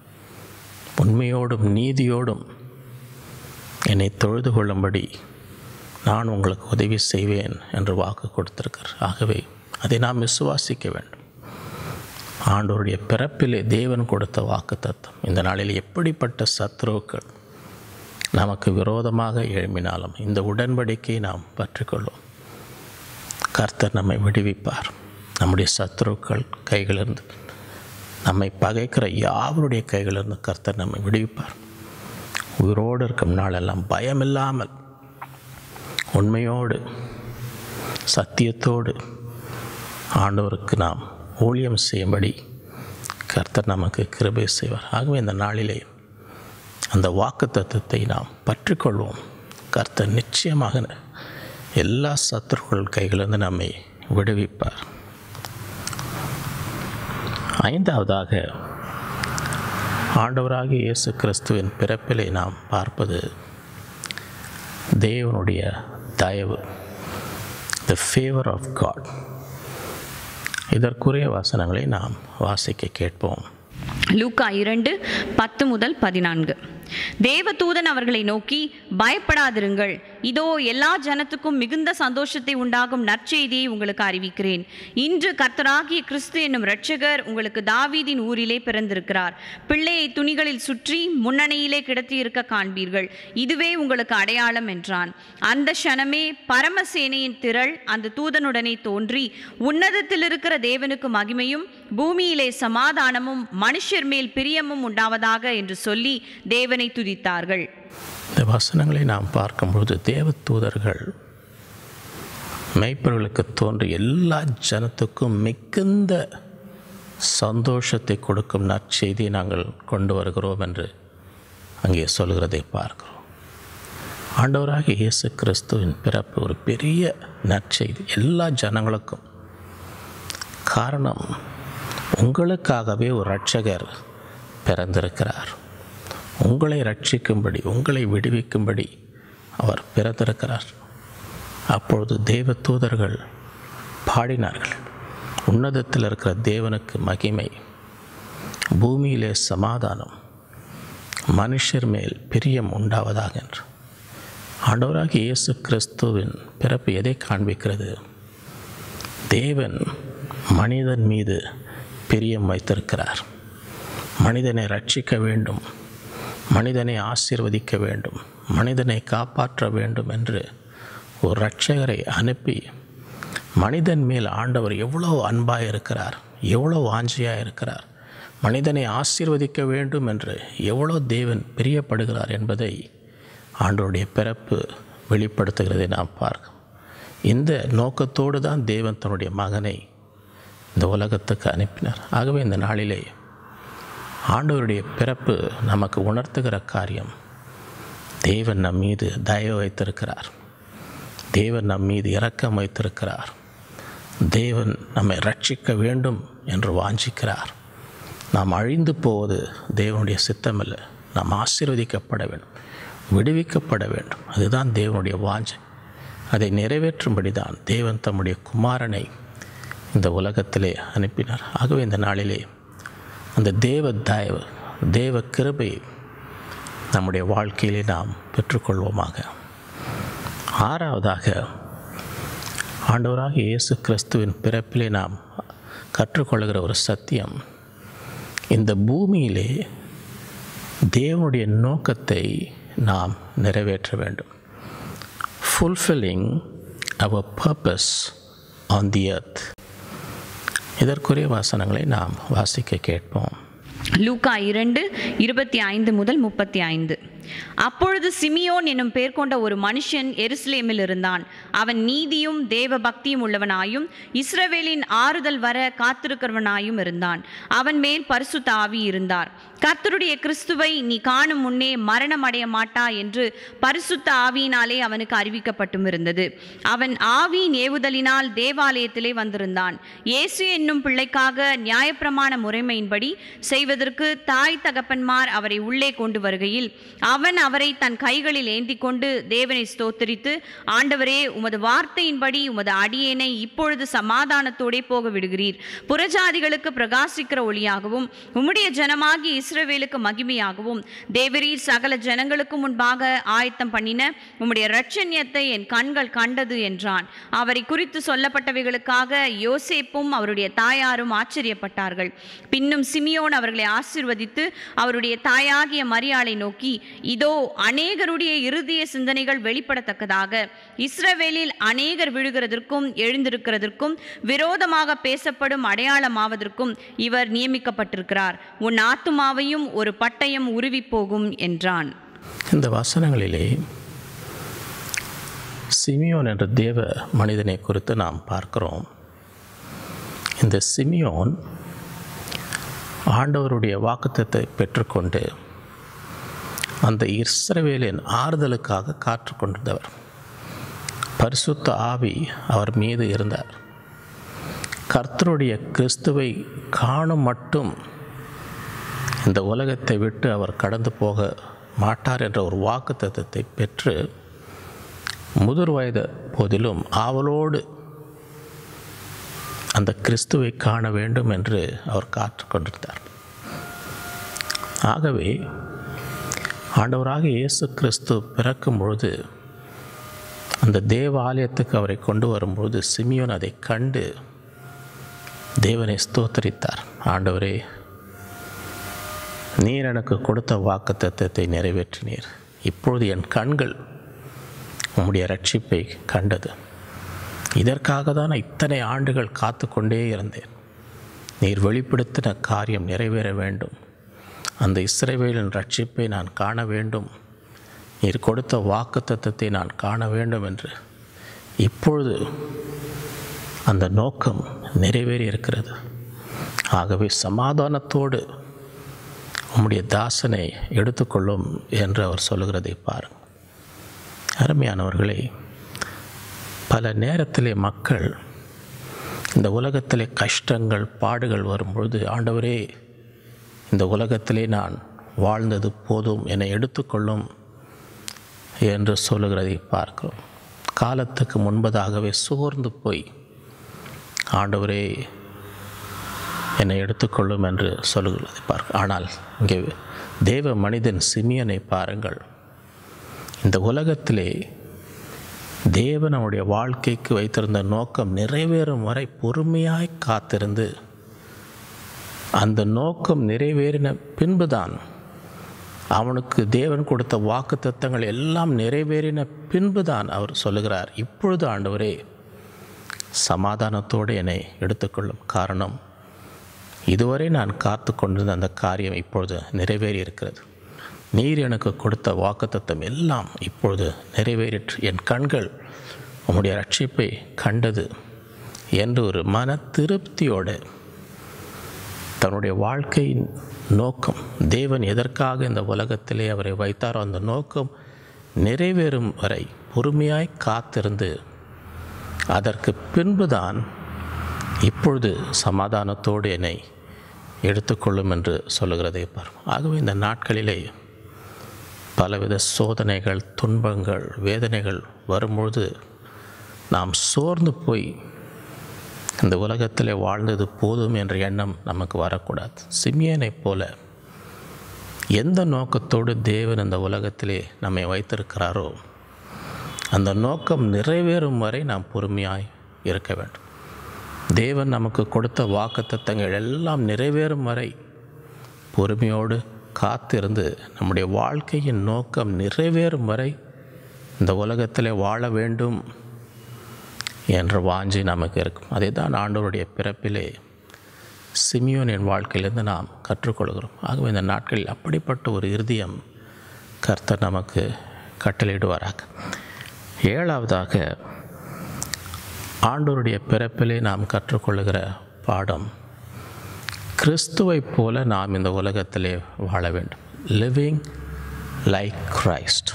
உண்மையோடும் நீதியோடும் என்னை தொழுது கொள்ளும்படி நான் உங்களுக்கு உதவி செய்வேன் என்று வாக்கு கொடுத்திருக்கிறார் ஆகவே அதை நாம் விசுவாசிக்க வேண்டும் ஆண்டவருடைய பிறப்பிலே தேவன் கொடுத்த வாக்கு தத்துவம் இந்த நாளில் எப்படிப்பட்ட சத்ருக்கள் நமக்கு விரோதமாக எழும்பினாலும் இந்த உடன்படிக்கையை நாம் பற்றிக்கொள்வோம் கர்த்தர் நம்மை விடுவிப்பார் நம்முடைய சத்ருக்கள் கைகளிலிருந்து நம்மை பகைக்கிற யாவருடைய கைகளிலிருந்து கர்த்தர் நம்மை விடுவிப்பார் உயிரோடு இருக்கும் நாளெல்லாம் பயமில்லாமல் உண்மையோடு சத்தியத்தோடு ஆண்டவருக்கு நாம் ஊழியம் செய்யும்படி கர்த்தர் நமக்கு கிருபை செய்வார் ஆகவே இந்த நாளிலே அந்த வாக்கு தத்துவத்தை நாம் பற்றிக்கொள்வோம் கர்த்தர் நிச்சயமாக எல்லா சத்துருக்கள் கைகளிலிருந்து நம்மை விடுவிப்பார் ஐந்தாவதாக ஆண்டவராகிய இயேசு கிறிஸ்துவின் பிறப்பிலே நாம் பார்ப்பது தேவனுடைய தயவு த ஃபேவர் ஆஃப் காட் இதற்குரிய வசனங்களை நாம் வாசிக்க கேட்போம் லூக்கா இரண்டு பத்து முதல் பதினான்கு தேவதூதன் அவர்களை நோக்கி பயப்படாதிருங்கள் இதோ எல்லா ஜனத்துக்கும் மிகுந்த சந்தோஷத்தை உண்டாகும் நற்செய்தியை உங்களுக்கு அறிவிக்கிறேன் இன்று கர்த்தராகிய கிறிஸ்து என்னும் இரட்சகர் உங்களுக்கு தாவீதின் ஊரிலே பிறந்திருக்கிறார் பிள்ளையை துணிகளில் சுற்றி முன்னணியிலே கிடத்தியிருக்க காண்பீர்கள் இதுவே உங்களுக்கு அடையாளம் என்றான் அந்த க்ஷணமே பரமசேனையின் திரள் அந்த தூதனுடனே தோன்றி உன்னதத்தில் இருக்கிற தேவனுக்கு மகிமையும் பூமியிலே சமாதானமும் மனுஷர் மேல் பிரியமும் உண்டாவதாக என்று சொல்லி தேவனை துதித்தார்கள் இந்த வசனங்களை நாம் பார்க்கும்பொழுது தேவதூதர்கள் மெய்ப்பொருளுக்கு தோன்றி எல்லா ஜனத்துக்கும் மிகுந்த சந்தோஷத்தை கொடுக்கும் நற்செய்தியை நாங்கள் கொண்டு வருகிறோம் என்று அங்கே சொல்கிறதை பார்க்கிறோம் ஆண்டவராக இயேசு கிறிஸ்துவின் பிறப்பு ஒரு பெரிய நற்செய்தி எல்லா ஜனங்களுக்கும் காரணம் உங்களுக்காகவே ஒரு இரட்சகர் பிறந்திருக்கிறார் உங்களை ரட்சிக்கும்படி உங்களை விடுவிக்கும்படி அவர் பிறந்திருக்கிறார் அப்பொழுது தேவ தூதர்கள் பாடினார்கள் உன்னதத்தில் இருக்கிற தேவனுக்கு மகிமை பூமியிலே சமாதானம் மனுஷர் மேல் பிரியம் உண்டாவதாக என்று ஆண்டவராக இயேசு கிறிஸ்துவின் பிறப்பு எதை காண்பிக்கிறது தேவன் மனிதன் மீது பிரியம் வைத்திருக்கிறார் மனிதனை ரட்சிக்க வேண்டும் மனிதனை ஆசீர்வதிக்க வேண்டும் மனிதனை காப்பாற்ற வேண்டும் என்று ஒரு இரட்சகரை அனுப்பி மனிதன் மேல் ஆண்டவர் எவ்வளோ அன்பாக இருக்கிறார் எவ்வளோ வாஞ்சியாக இருக்கிறார் மனிதனை ஆசீர்வதிக்க வேண்டும் என்று எவ்வளோ தேவன் பிரியப்படுகிறார் என்பதை ஆண்டவருடைய பிறப்பு வெளிப்படுத்துகிறதை நாம் பார்க்கிறோம் இந்த நோக்கத்தோடு தான் தேவன் தன்னுடைய மகனை இந்த உலகத்துக்கு அனுப்பினார் ஆகவே இந்த நாளிலே ஆண்டவருடைய பிறப்பு நமக்கு உணர்த்துகிற காரியம் தேவன் நம் மீது தயவு வைத்திருக்கிறார் தேவன் நம் மீது இரக்கம் வைத்திருக்கிறார் தேவன் நம்மை ரட்சிக்க வேண்டும் என்று வாஞ்சிக்கிறார் நாம் அழிந்து போவது தேவனுடைய சித்தமல்ல நாம் ஆசீர்வதிக்கப்பட வேண்டும் விடுவிக்கப்பட வேண்டும் அதுதான் தேவனுடைய வாஞ்சை அதை நிறைவேற்றும்படி தான் தேவன் தம்முடைய குமாரனை இந்த உலகத்திலே அனுப்பினார் ஆகவே இந்த நாளிலே அந்த தேவ தயவு தேவ கிருபை நம்முடைய வாழ்க்கையிலே நாம் பெற்றுக்கொள்வோமாக ஆறாவதாக ஆண்டவராக இயேசு கிறிஸ்துவின் பிறப்பிலே நாம் கற்றுக்கொள்கிற ஒரு சத்தியம் இந்த பூமியிலே தேவனுடைய நோக்கத்தை நாம் நிறைவேற்ற வேண்டும் fulfilling our purpose on the earth இதற்குரிய வசனங்களை நாம் வாசிக்க கேட்போம் லூக்கா இரண்டு இருபத்தி ஐந்து முதல் முப்பத்தி ஐந்து அப்பொழுது சிமியோன் என்னும் பேர் கொண்ட ஒரு மனுஷன் எருசலேமில் இருந்தான் அவன் நீதியும் தேவ பக்தியும் உள்ளவனாயும் இஸ்ரவேலின் ஆறுதல் வர காத்திருக்கிறவனாயும் இருந்தான் அவன் மேல் பரிசுத்த ஆவி இருந்தார் கர்த்தருடைய கிறிஸ்துவை நீ காணும் முன்னே மரணம் அடைய மாட்டா என்று பரிசுத்த ஆவியினாலே அவனுக்கு அறிவிக்கப்பட்டும் இருந்தது அவன் ஆவியின் ஏவுதலினால் தேவாலயத்திலே வந்திருந்தான் இயேசு என்னும் பிள்ளைக்காக நியாயப்பிரமாண முறைமையின்படி செய்வதற்கு தாய் தகப்பன்மார் அவரை உள்ளே கொண்டு வருகையில் அவன் அவரை தன் கைகளில் ஏந்தி கொண்டு தேவனை ஸ்தோத்தரித்து ஆண்டவரே உமது வார்த்தையின்படி உமது அடியேனை இப்பொழுது சமாதானத்தோடே போக விடுகிறீர் புறஜாதிகளுக்கு பிரகாசிக்கிற ஒளியாகவும் உம்முடைய ஜனமாகி இஸ்ரவேலுக்கு மகிமையாகவும் தேவரீர் சகல ஜனங்களுக்கு முன்பாக ஆயத்தம் பண்ணின உம்முடைய இரட்சண்யத்தை என் கண்கள் கண்டது என்றான் அவரை குறித்து சொல்லப்பட்டவைகளுக்காக யோசேப்பும் அவருடைய தாயாரும் ஆச்சரியப்பட்டார்கள் பின்னும் சிமியோன் அவர்களை ஆசிர்வதித்து அவருடைய தாயாகிய மரியாளை நோக்கி இதோ அநேகருடைய இருதய சிந்தனைகள் வெளிப்படத்தக்கதாக இஸ்ரவேலில் அநேகர் விழுகிறதற்கும் எழுந்திருக்கிறதற்கும் விரோதமாக பேசப்படும் அடையாளமாவதற்கும் இவர் நியமிக்கப்பட்டிருக்கிறார் உன் ஆத்துமாவையும் ஒரு பட்டயம் உருவி போகும் என்றான் இந்த வசனங்களிலே சிமியோன் என்ற தேவ மனிதனை குறித்து நாம் பார்க்கிறோம் இந்த சிமியோன் ஆண்டவருடைய வாக்குத்தத்தை பெற்றுக்கொண்டு அந்த இஸ்ரவேலின் ஆறுதலுக்காக காற்று கொண்டிருந்தவர் பரிசுத்த ஆவி அவர் மீது இருந்தார் கர்த்தருடைய கிறிஸ்துவை காணும் மட்டும் இந்த உலகத்தை விட்டு அவர் கடந்து போக மாட்டார் என்ற ஒரு வாக்கு தத்துவத்தை பெற்று முதிர் வயது போதிலும் ஆவலோடு அந்த கிறிஸ்துவை காண வேண்டும் என்று அவர் காத்து கொண்டிருந்தார் ஆகவே ஆண்டவராக இயேசு கிறிஸ்து பிறக்கும் பொழுது அந்த தேவ ஆலயத்துக்கு அவரை கொண்டு வரும்பொழுது சிமியோன் அதை கண்டு தேவனை ஸ்தோத்தரித்தார் ஆண்டவரே நீர் எனக்கு கொடுத்த வாக்கு தத்துவத்தை நிறைவேற்றினீர் இப்பொழுது என் கண்கள் உம்முடைய ரட்சிப்பை கண்டது இதற்காக தான் இத்தனை ஆண்டுகள் காத்து கொண்டே இருந்தேன் நீர் வெளிப்படுத்தின காரியம் நிறைவேற வேண்டும் அந்த இஸ்ரவேலின் ரட்சிப்பை நான் காண வேண்டும் நீர் கொடுத்த வாக்கு தத்துவத்தை நான் காண வேண்டும் என்று இப்பொழுது அந்த நோக்கம் நிறைவேறி இருக்கிறது ஆகவே சமாதானத்தோடு உம்முடைய தாசனை எடுத்துக்கொள்ளும் என்று அவர் சொல்லுகிறதை பாருங்கள் அருமையானவர்களே பல நேரத்திலே மக்கள் இந்த உலகத்திலே கஷ்டங்கள் பாடுகள் வரும்பொழுது ஆண்டவரே இந்த உலகத்திலே நான் வாழ்ந்தது போதும் என்னை எடுத்துக்கொள்ளும் என்று சொல்லுகிறதை பார்க்கிறோம் காலத்துக்கு முன்பதாகவே சோர்ந்து போய் ஆண்டவரே என்னை எடுத்துக்கொள்ளும் என்று சொல்லுகிறதை பார்க்க ஆனால் இங்கே தேவ மனிதன் சிமியனை பாருங்கள் இந்த உலகத்திலே தேவன் அவனுடைய வாழ்க்கைக்கு வைத்திருந்த நோக்கம் நிறைவேறும் வரை பொறுமையாய் காத்திருந்து அந்த நோக்கம் நிறைவேறின பின்புதான் அவனுக்கு தேவன் கொடுத்த வாக்கு தத்தங்கள் எல்லாம் நிறைவேறின பின்புதான் அவர் சொல்லுகிறார் இப்பொழுது ஆண்டவரே சமாதானத்தோடு என்னை எடுத்துக்கொள்ளும் காரணம் இதுவரை நான் காத்து கொண்டிருந்த அந்த காரியம் இப்பொழுது நிறைவேறி இருக்கிறது நீர் எனக்கு கொடுத்த வாக்குத்தத்தம் எல்லாம் இப்பொழுது நிறைவேறிற்று என் கண்கள் உம்முடைய ரட்சிப்பை கண்டது என்று ஒரு மன திருப்தியோடு தன்னுடைய வாழ்க்கையின் நோக்கம் தேவன் எதற்காக இந்த உலகத்திலே அவரை வைத்தாரோ அந்த நோக்கம் நிறைவேறும் வரை பொறுமையாய் காத்திருந்து அதற்கு பின்புதான் இப்பொழுது சமாதானத்தோடு என்னை எடுத்துக்கொள்ளும் என்று சொல்லுகிறதை பார் ஆகவே இந்த நாட்களிலே பலவித சோதனைகள் துன்பங்கள் வேதனைகள் வரும்பொழுது நாம் சோர்ந்து போய் இந்த உலகத்தில் வாழ்ந்தது போதும் என்ற எண்ணம் நமக்கு வரக்கூடாது சிமியனைப் போல எந்த நோக்கத்தோடு தேவன் இந்த உலகத்திலே நம்மை வைத்திருக்கிறாரோ அந்த நோக்கம் நிறைவேறும் வரை நாம் பொறுமையாய் இருக்க வேண்டும் தேவன் நமக்கு கொடுத்த வாக்குத்தத்தங்கள் எல்லாம் நிறைவேறும் வரை பொறுமையோடு காத்திருந்து நம்முடைய வாழ்க்கையின் நோக்கம் நிறைவேறும் வரை இந்த உலகத்தில் வாழ வேண்டும் என்ற வாஞ்சி நமக்கு இருக்கும் அதை தான் ஆண்டவருடைய பிறப்பிலே சிமியோனின் வாழ்க்கையிலிருந்து நாம் கற்றுக்கொள்கிறோம் ஆகவே இந்த நாட்களில் அப்படிப்பட்ட ஒரு இருதயம் கர்த்தர் நமக்கு கட்டளையிடுவாராக ஏழாவதாக ஆண்டவருடைய பிறப்பிலே நாம் கற்றுக்கொள்ளுகிற பாடம் கிறிஸ்துவைப் போல நாம் இந்த உலகத்திலே வாழ வேண்டும் லிவிங் லைக் கிரைஸ்ட்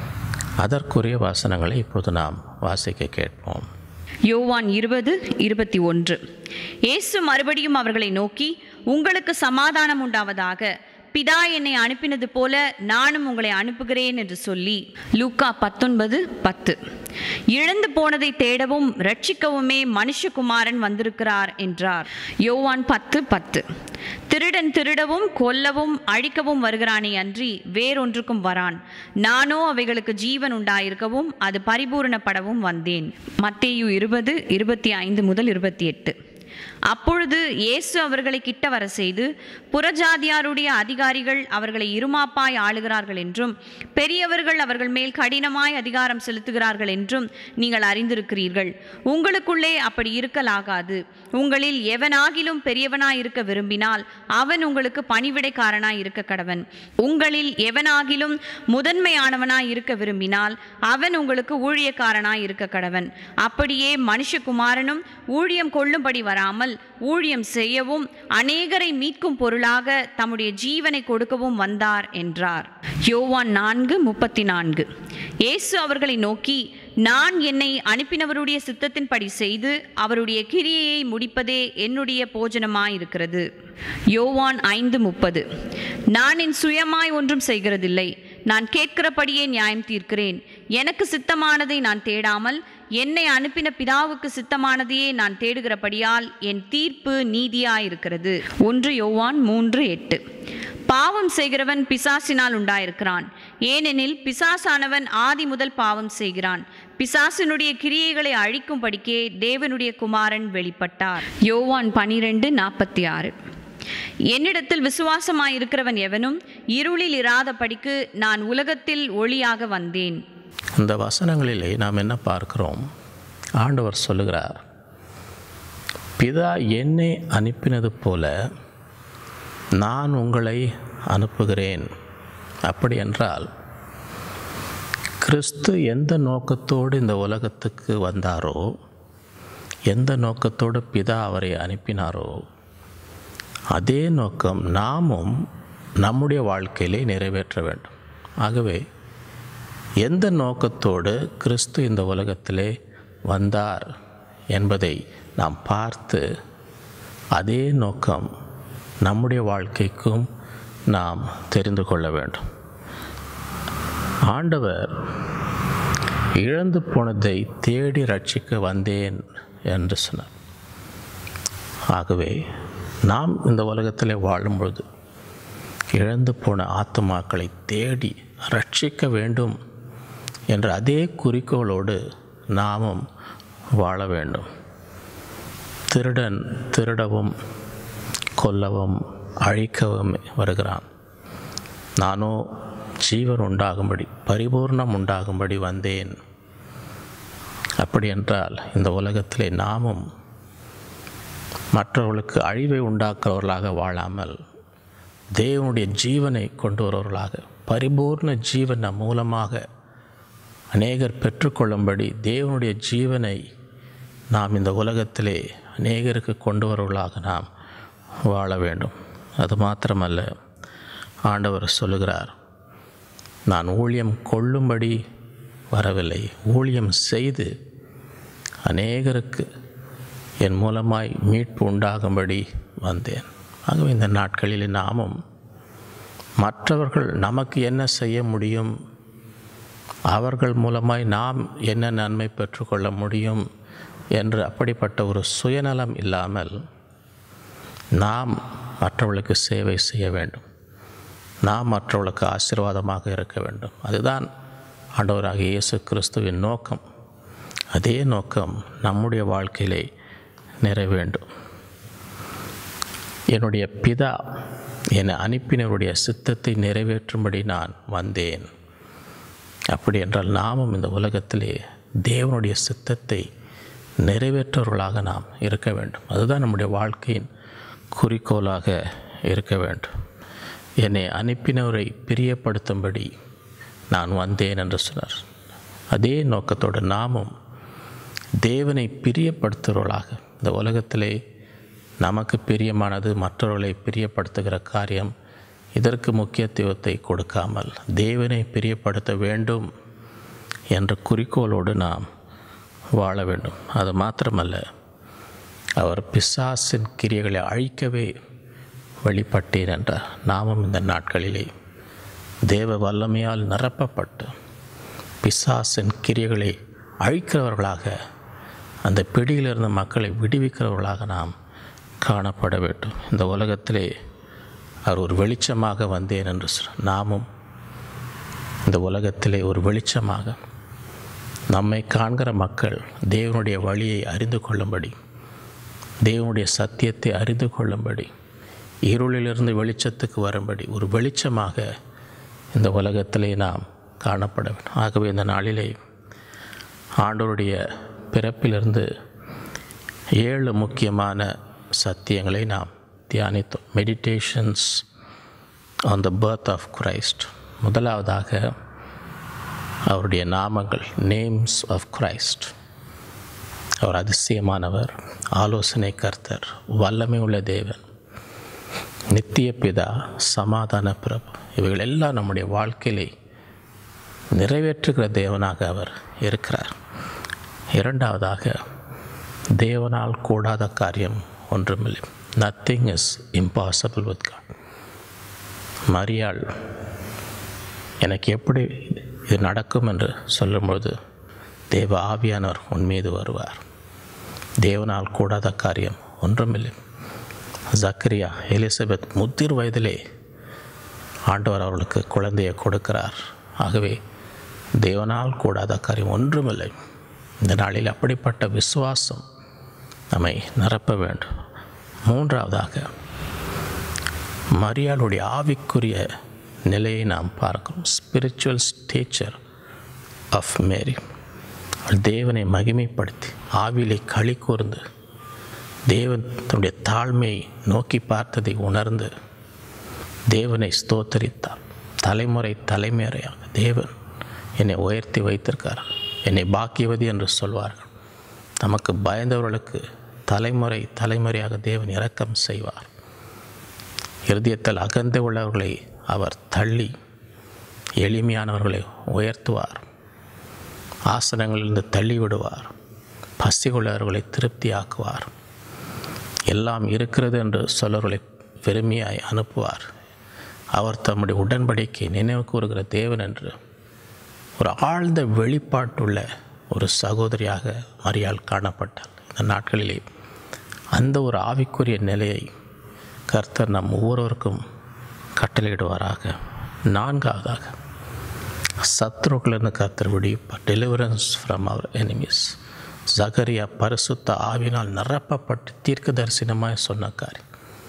அதற்குரிய வசனங்களை இப்போது நாம் வாசிக்க கேட்போம் யோவான் இருபது இருபத்தி ஒன்று இயேசு மறுபடியும் அவர்களை நோக்கி உங்களுக்கு சமாதானம் உண்டாவதாக பிதா என்னை அனுப்பினது போல நானும் உங்களை அனுப்புகிறேன் என்று சொல்லி லூக்கா பத்தொன்பது பத்து இழந்து போனதை தேடவும் ரட்சிக்கவுமே மனுஷகுமாரன் வந்திருக்கிறார் என்றார் யோவான் பத்து பத்து திருடன் திருடவும் கொல்லவும் அழிக்கவும் வருகிறானே அன்றி வேறொன்றுக்கும் வரான் நானோ அவைகளுக்கு ஜீவன் உண்டாயிருக்கவும் அது பரிபூரணப்படவும் வந்தேன் மத்தேயு இருபது இருபத்தி ஐந்து முதல் இருபத்தி எட்டு அப்பொழுது இயேசு அவர்களை கிட்ட வர செய்து புறஜாதியாருடைய அதிகாரிகள் அவர்களை இருமாப்பாய் ஆளுகிறார்கள் என்றும் பெரியவர்கள் அவர்கள் மேல் கடினமாய் அதிகாரம் செலுத்துகிறார்கள் என்றும் நீங்கள் அறிந்திருக்கிறீர்கள் உங்களுக்குள்ளே அப்படி இருக்கலாகாது உங்களில் எவனாகிலும் பெரியவனாய் இருக்க விரும்பினால் அவன் உங்களுக்கு பணிவிடைக்காரனாய் இருக்க கடவன் உங்களில் எவனாகிலும் முதன்மையானவனாய் இருக்க விரும்பினால் அவன் உங்களுக்கு ஊழியக்காரனாய் இருக்க கடவன் அப்படியே மனுஷகுமாரனும் ஊழியம் கொள்ளும்படி வராமல் ஊழியம் செய்யவும் அநேகரை மீட்கும் பொருளாக தம்முடைய ஜீவனை கொடுக்கவும் வந்தார் என்றார் யோவான் நான்கு முப்பத்தி நான்கு இயேசு அவர்களை நோக்கி நான் என்னை அனுப்பினவருடைய சித்தத்தின்படி செய்து அவருடைய கிரியையை முடிப்பதே என்னுடைய போஜனமாயிருக்கிறது யோவான் ஐந்து முப்பது நான் என் சுயமாய் ஒன்றும் செய்கிறதில்லை நான் கேட்கிறபடியே நியாயம் தீர்க்கிறேன் எனக்கு சித்தமானதை நான் தேடாமல் என்னை அனுப்பின பிதாவுக்கு சித்தமானதையே நான் தேடுகிறபடியால் என் தீர்ப்பு நீதியாயிருக்கிறது ஒன்று யோவான் மூன்று எட்டு பாவம் செய்கிறவன் பிசாசினால் உண்டாயிருக்கிறான் ஏனெனில் பிசாசானவன் ஆதி முதல் பாவம் செய்கிறான் பிசாசினுடைய கிரியைகளை அழிக்கும்படிக்கே தேவனுடைய குமாரன் வெளிப்பட்டார் யோவான் பனிரெண்டு நாற்பத்தி ஆறு என்னிடத்தில் விசுவாசமாய் இருக்கிறவன் எவனும் இருளில் இராதபடிக்கு நான் உலகத்தில் ஒளியாக வந்தேன் இந்த வசனங்களிலே நாம் என்ன பார்க்கிறோம் ஆண்டவர் சொல்லுகிறார் பிதா என்னை அனுப்பினது போல நான் உங்களை அனுப்புகிறேன் அப்படி என்றால் கிறிஸ்து எந்த நோக்கத்தோடு இந்த உலகத்துக்கு வந்தாரோ எந்த நோக்கத்தோடு பிதா அவரை அனுப்பினாரோ அதே நோக்கம் நாமும் நம்முடைய வாழ்க்கையிலே நிறைவேற்ற வேண்டும் ஆகவே எந்த நோக்கத்தோடு கிறிஸ்து இந்த உலகத்திலே வந்தார் என்பதை நாம் பார்த்து அதே நோக்கம் நம்முடைய வாழ்க்கைக்கும் நாம் தெரிந்து கொள்ள வேண்டும் ஆண்டவர் இழந்து போனதை தேடி ரட்சிக்க வந்தேன் என்று சொன்னார் ஆகவே நாம் இந்த உலகத்தில் வாழும்பொழுது இழந்து போன ஆத்துமாக்களை தேடி ரட்சிக்க வேண்டும் என்ற அதே குறிக்கோளோடு நாமும் வாழ வேண்டும் திருடன் திருடவும் கொல்லவும் அழிக்கவும் வருகிறான் நானோ ஜீவன் உண்டாகும்படி பரிபூர்ணம் உண்டாகும்படி வந்தேன் அப்படி என்றால் இந்த உலகத்திலே நாமும் மற்றவர்களுக்கு அழிவை உண்டாக்குறவர்களாக வாழாமல் தேவனுடைய ஜீவனை கொண்டு வருவர்களாக பரிபூர்ண ஜீவன் நம் மூலமாக அநேகர் பெற்றுக்கொள்ளும்படி தேவனுடைய ஜீவனை நாம் இந்த உலகத்திலே அநேகருக்கு கொண்டு வருவர்களாக நாம் வாழ வேண்டும் அது மாத்திரமல்ல ஆண்டவர் சொல்லுகிறார் நான் ஊழியம் கொள்ளும்படி வரவில்லை ஊழியம் செய்து அநேகருக்கு என் மூலமாய் மீட்பு உண்டாகும்படி வந்தேன் ஆகவே இந்த நாட்களில் நாமும் மற்றவர்கள் நமக்கு என்ன செய்ய முடியும் அவர்கள் மூலமாய் நாம் என்ன நன்மை பெற்றுக்கொள்ள முடியும் என்று அப்படிப்பட்ட ஒரு சுயநலம் இல்லாமல் நாம் மற்றவர்களுக்கு சேவை செய்ய வேண்டும் நாம் மற்றவர்களுக்கு ஆசீர்வாதமாக இருக்க வேண்டும் அதுதான் ஆண்டவராக இயேசு கிறிஸ்துவின் நோக்கம் அதே நோக்கம் நம்முடைய வாழ்க்கையிலே நிறைவேண்டும் என்னுடைய பிதா என்னை அனுப்பினருடைய சித்தத்தை நிறைவேற்றும்படி நான் வந்தேன் அப்படி என்றால் நாமும் இந்த உலகத்திலே தேவனுடைய சித்தத்தை நிறைவேற்றவர்களாக நாம் இருக்க வேண்டும் அதுதான் நம்முடைய வாழ்க்கையின் குறிக்கோளாக இருக்க வேண்டும் என்னை அனுப்பினவரை பிரியப்படுத்தும்படி நான் வந்தேன் என்று சொன்னார் அதே நோக்கத்தோடு நாமும் தேவனை பிரியப்படுத்துகிறவர்களாக இந்த உலகத்திலே நமக்கு பிரியமானது மற்றவர்களை பிரியப்படுத்துகிற காரியம் இதற்கு முக்கியத்துவத்தை கொடுக்காமல் தேவனை பிரியப்படுத்த வேண்டும் என்ற குறிக்கோளோடு நாம் வாழ வேண்டும் அது மாத்திரமல்ல அவர் பிசாசின் கிரியைகளை அழிக்கவே வெளிப்பட்டேன் என்றார் நாமும் இந்த நாட்களிலே தேவ வல்லமையால் நிரப்பப்பட்டு பிசாசின் கிரியைகளை அழிக்கிறவர்களாக அந்த பிடியிலிருந்து மக்களை விடுவிக்கிறவர்களாக நாம் காணப்பட வேண்டும் இந்த உலகத்திலே அவர் ஒரு வெளிச்சமாக வந்தேன் என்று சொன்னார் நாமும் இந்த உலகத்திலே ஒரு வெளிச்சமாக நம்மை காண்கிற மக்கள் தேவனுடைய வழியை அறிந்து கொள்ளும்படி தேவனுடைய சத்தியத்தை அறிந்து கொள்ளும்படி இருளிலிருந்து வெளிச்சத்துக்கு வரும்படி ஒரு வெளிச்சமாக இந்த உலகத்திலே நாம் காணப்பட வேண்டும் ஆகவே இந்த நாளிலே ஆண்டவருடைய பிறப்பிலிருந்து ஏழு முக்கியமான சத்தியங்களை நாம் தியானித்தோம் meditations on the birth of Christ முதலாவதாக அவருடைய நாமங்கள் நேம்ஸ் ஆஃப் கிரைஸ்ட் அவர் அதிசயமானவர் ஆலோசனை கர்த்தர் வல்லமை உள்ள தேவன் நித்திய பிதா சமாதான பிரபு இவைகள் எல்லாம் நம்முடைய வாழ்க்கையிலே நிறைவேற்றுகிற தேவனாக அவர் இருக்கிறார் இரண்டாவதாக தேவனால் கூடாத காரியம் ஒன்றுமில்லை nothing is impossible with God மரியாள் எனக்கு எப்படி இது நடக்கும் என்று சொல்லும்பொழுது தேவ ஆவியானவர் உன் மீது வருவார் தேவனால் கூடாத காரியம் ஒன்றுமில்லை ஜக்கரியா எலிசபெத் முதிர் வயதிலே ஆண்டவர் அவர்களுக்கு குழந்தையை கொடுக்கிறார் ஆகவே தேவனால் கூடாத காரியம் ஒன்றுமில்லை இந்த நாளில் அப்படிப்பட்ட விசுவாசம் நம்மை நிரப்ப வேண்டும் மூன்றாவதாக மரியாளுடைய ஆவிக்குரிய நிலையை நாம் பார்க்கிறோம் ஸ்பிரிச்சுவல் ஸ்டேச்சர் ஆஃப் மேரி அவள் தேவனை மகிமைப்படுத்தி ஆவிலை களி கூர்ந்து தேவன் தன்னுடைய தாழ்மையை நோக்கி பார்த்ததை உணர்ந்து தேவனை ஸ்தோத்தரித்தார் தலைமுறை தலைமுறையாக தேவன் என்னை உயர்த்தி வைத்திருக்கார் என்னை பாக்கியவதி என்று சொல்வார்கள் நமக்கு பயந்தவர்களுக்கு தலைமுறை தலைமுறையாக தேவன் இரக்கம் செய்வார் இருதயத்தில் அகந்து உள்ளவர்களை அவர் தள்ளி எளிமையானவர்களை உயர்த்துவார் ஆசனங்களிலிருந்து தள்ளி விடுவார் பசி உள்ளவர்களை திருப்தியாக்குவார் எல்லாம் இருக்கிறது என்று சொல்லவர்களை பெருமையாய் அனுப்புவார் அவர் தம்முடைய உடன்படிக்கை நினைவு கூறுகிற தேவன் என்று ஒரு ஆழ்ந்த வெளிப்பாட்டுள்ள ஒரு சகோதரியாக மரியாள் காணப்பட்டாள் இந்த நாட்களிலே அந்த ஒரு ஆவிக்குரிய நிலையை கர்த்தர் நம் ஒவ்வொருவருக்கும் கட்டளையிடுவாராக நான்காவதாக சத்ருக்களிருந்து கர்த்தர் விடிப்பார் டெலிவரன்ஸ் ஃப்ரம் அவர் எனிமீஸ் ஜகரியா பரிசுத்த ஆவினால் நிரப்பப்பட்டு தீர்க்க தரிசனமாய் சொன்ன காரியம்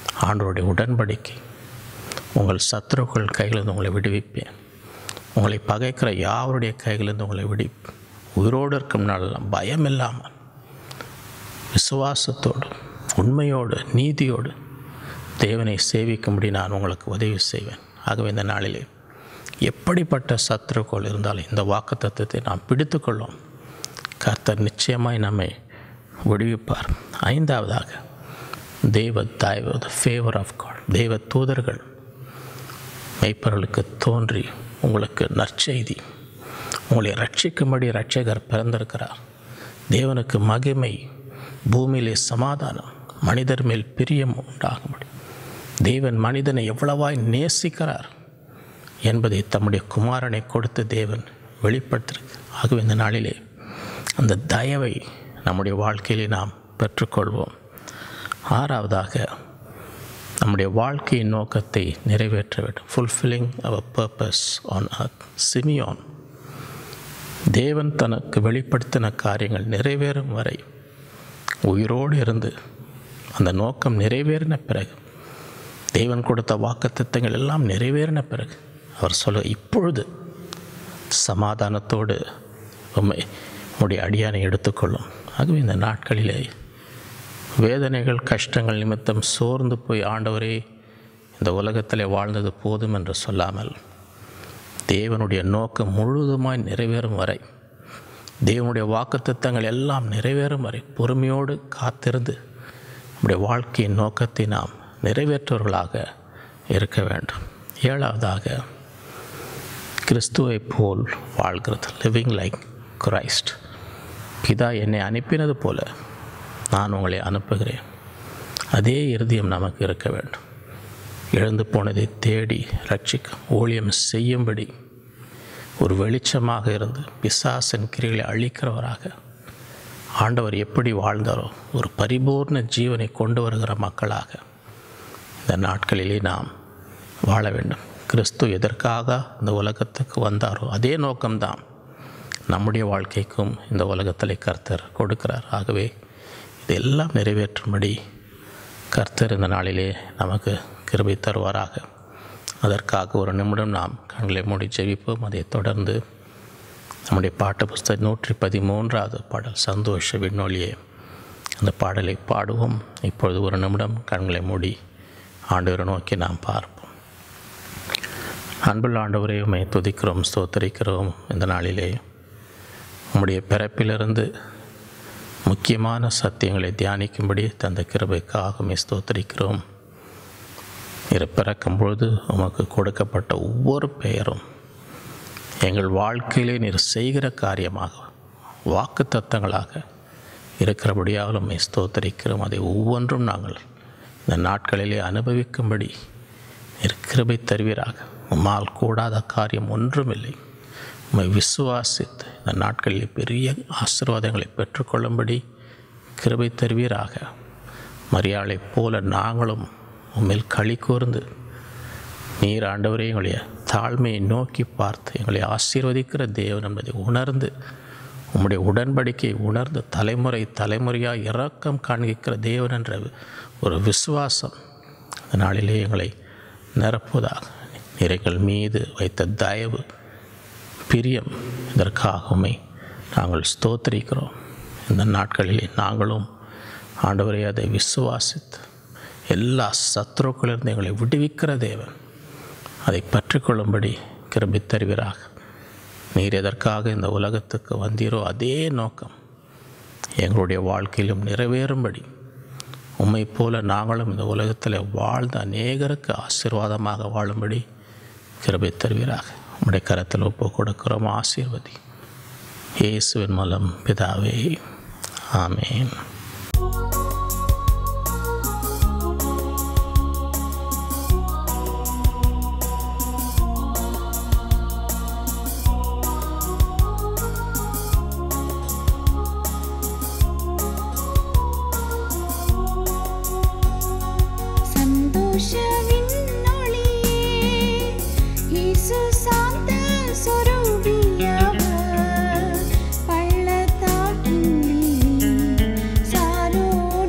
ஆண்டவருடைய உடன்படிக்கை உங்கள் சத்துருக்கள் கையிலிருந்து உங்களை விடுவிப்பேன் உங்களை பகைக்கிற யாவருடைய கையிலிருந்து உங்களை விடி உயிரோடு இருக்கும் நாளெல்லாம் பயம் இல்லாமல் விசுவாசத்தோடு உண்மையோடு நீதியோடு தேவனை சேவிக்கும்படி நான் உங்களுக்கு உதவி செய்வேன் ஆகவே இந்த நாளிலே எப்படிப்பட்ட சத்துருக்கள் இருந்தாலும் இந்த வாக்கு தத்துவத்தை நாம் பிடித்துக்கொள்ளும் கர்த்தர் நிச்சயமாய் நம்மை விடுவிப்பார் ஐந்தாவதாக தெய்வ தயவு த ஃபேவர் ஆஃப் காட் தெய்வ தூதர்கள் மெய்ப்பர்களுக்கு தோன்றி உங்களுக்கு நற்செய்தி உங்களை ரட்சிக்கும்படி ரட்சகர் பிறந்திருக்கிறார் தேவனுக்கு மகிமை பூமியிலே சமாதானம் மனிதர் மேல் பிரியம் உண்டாகும்படி தேவன் மனிதனை எவ்வளவாய் நேசிக்கிறார் என்பதை தம்முடைய குமாரனை கொடுத்து தேவன் வெளிப்படுத்திருக்கு ஆகவே இந்த நாளிலே அந்த தயவை நம்முடைய வாழ்க்கையிலே நாம் பெற்றுக்கொள்வோம் ஆறாவதாக நம்முடைய வாழ்க்கையின் நோக்கத்தை நிறைவேற்ற வேண்டும் fulfilling our purpose on earth சிமியோன் தேவன் தனக்கு வெளிப்படுத்தின காரியங்கள் நிறைவேறும் வரை உயிரோடு இருந்து அந்த நோக்கம் நிறைவேறின பிறகு தேவன் கொடுத்த வாக்குத்தத்தங்கள் எல்லாம் நிறைவேறின பிறகு அவர் சொல்ல இப்பொழுது சமாதானத்தோடு உம்மை உடைய அடியானை எடுத்துக்கொள்ளும் ஆகவே இந்த நாட்களிலே வேதனைகள் கஷ்டங்கள் நிமித்தம் சோர்ந்து போய் ஆண்டவரே இந்த உலகத்திலே வாழ்ந்தது போதும் என்று சொல்லாமல் தேவனுடைய நோக்கம் முழுவதுமாய் நிறைவேறும் வரை தேவனுடைய வாக்குத்தத்தங்கள் எல்லாம் நிறைவேறும் வரை பொறுமையோடு காத்திருந்து நம்முடைய வாழ்க்கையின் நோக்கத்தை நாம் நிறைவேற்றவர்களாக இருக்க வேண்டும் ஏழாவதாக கிறிஸ்துவை போல் வாழ்கிறது லிவிங் லைக் கிரைஸ்ட் பிதா என்னை அனுப்பினது போல நான் உங்களை அனுப்புகிறேன் அதே இருதயம் நமக்கு இருக்க வேண்டும் இழந்து போனதை தேடி ரட்சிக்க ஊழியம் செய்யும்படி ஒரு வெளிச்சமாக இருந்து பிசாசன் கிரிகளை அழிக்கிறவராக ஆண்டவர் எப்படி வாழ்ந்தாரோ ஒரு பரிபூர்ண ஜீவனை கொண்டு வருகிற மக்களாக இந்த நாட்களிலே நாம் வாழ வேண்டும் கிறிஸ்து எதற்காக இந்த உலகத்துக்கு வந்தாரோ அதே நோக்கம்தான் நம்முடைய வாழ்க்கைக்கும் இந்த உலகத்தில் கர்த்தர் கொடுக்கிறார் ஆகவே இதெல்லாம் நிறைவேற்றும்படி கர்த்தர் இந்த நாளிலே நமக்கு கிருபை தருவாராக அதற்காக ஒரு நிமிடம் நாம் கண்களை மூடி ஜெபிப்போம் அதைத் தொடர்ந்து நம்முடைய பாட்டு புஸ்தகம் நூற்றி பதிமூன்றாவது பாடல் சந்தோஷ விண்ணொலியே அந்த பாடலை பாடுவோம் இப்பொழுது ஒரு நிமிடம் கண்களை மூடி ஆண்டவரை நோக்கி நாம் பார்ப்போம் அன்புள்ள ஆண்டவரே உம்மை துதிக்கிறோம் ஸ்தோத்தரிக்கிறோம் இந்த நாளிலே உம்முடைய பிறப்பிலிருந்து முக்கியமான சத்தியங்களை தியானிக்கும்படி தந்த கிருபைக்காக உம்மை ஸ்தோத்தரிக்கிறோம் இரு பிறக்கும் பொழுது உமக்கு கொடுக்கப்பட்ட ஒவ்வொரு பெயரும் எங்கள் வாழ்க்கையிலே நீர் செய்கிற காரியமாக வாக்கு தத்தங்களாக இருக்கிறபடியாக உம்மை ஸ்தோத்தரிக்கிறோம் அதை ஒவ்வொன்றும் நாங்கள் இந்த நாட்களிலே அனுபவிக்கும்படி நீர் கிருபை தருவீராக உம்மால் கூடாத காரியம் ஒன்றுமில்லை உம்மை விசுவாசித்து இந்த நாட்களில் பெரிய ஆசீர்வாதங்களை பெற்றுக்கொள்ளும்படி கிருபை தருவீராக மரியாளைப் போல நாங்களும் உம்மில் களி கூர்ந்து நீர் ஆண்டவரே எங்களுடைய தாழ்மையை நோக்கி பார்த்து எங்களை ஆசீர்வதிக்கிற தேவன் என்பதை உணர்ந்து உம்முடைய உடன்படிக்கையை உணர்ந்து தலைமுறை தலைமுறையாக இரக்கம் காண்பிக்கிற தேவன் என்ற ஒரு விசுவாசம் அந்த நாளிலே எங்களை நிரப்புவதாக நிறைகள் மீது வைத்த தயவு பிரியம் இதற்காகவுமே நாங்கள் ஸ்தோத்திரிக்கிறோம் இந்த நாட்களிலே நாங்களும் ஆண்டவரை அதை விசுவாசித்து எல்லா சத்ருக்களிலிருந்து எங்களை விடுவிக்கிற தேவன் அதை பற்றிக்கொள்ளும்படி கிருபி தருவீராக நீர் எதற்காக இந்த உலகத்துக்கு வந்தீரோ அதே நோக்கம் எங்களுடைய வாழ்க்கையிலும் நிறைவேறும்படி உம்மை போல நாங்களும் இந்த உலகத்தில் வாழ்ந்த அநேகருக்கு ஆசீர்வாதமாக வாழும்படி கிருபை தருவீராக உம்முடைய கரத்தில் ஒப்பு கொடுக்கிறோம் ஆசீர்வதி இயேசுவின் மூலம் பிதாவே ஆமேன் സന്തോഷവിന്നൊളിയേ യേശു സാന്ത സ്വരൂപിയവർ പള്ളത്താക്കിൽ സാരോ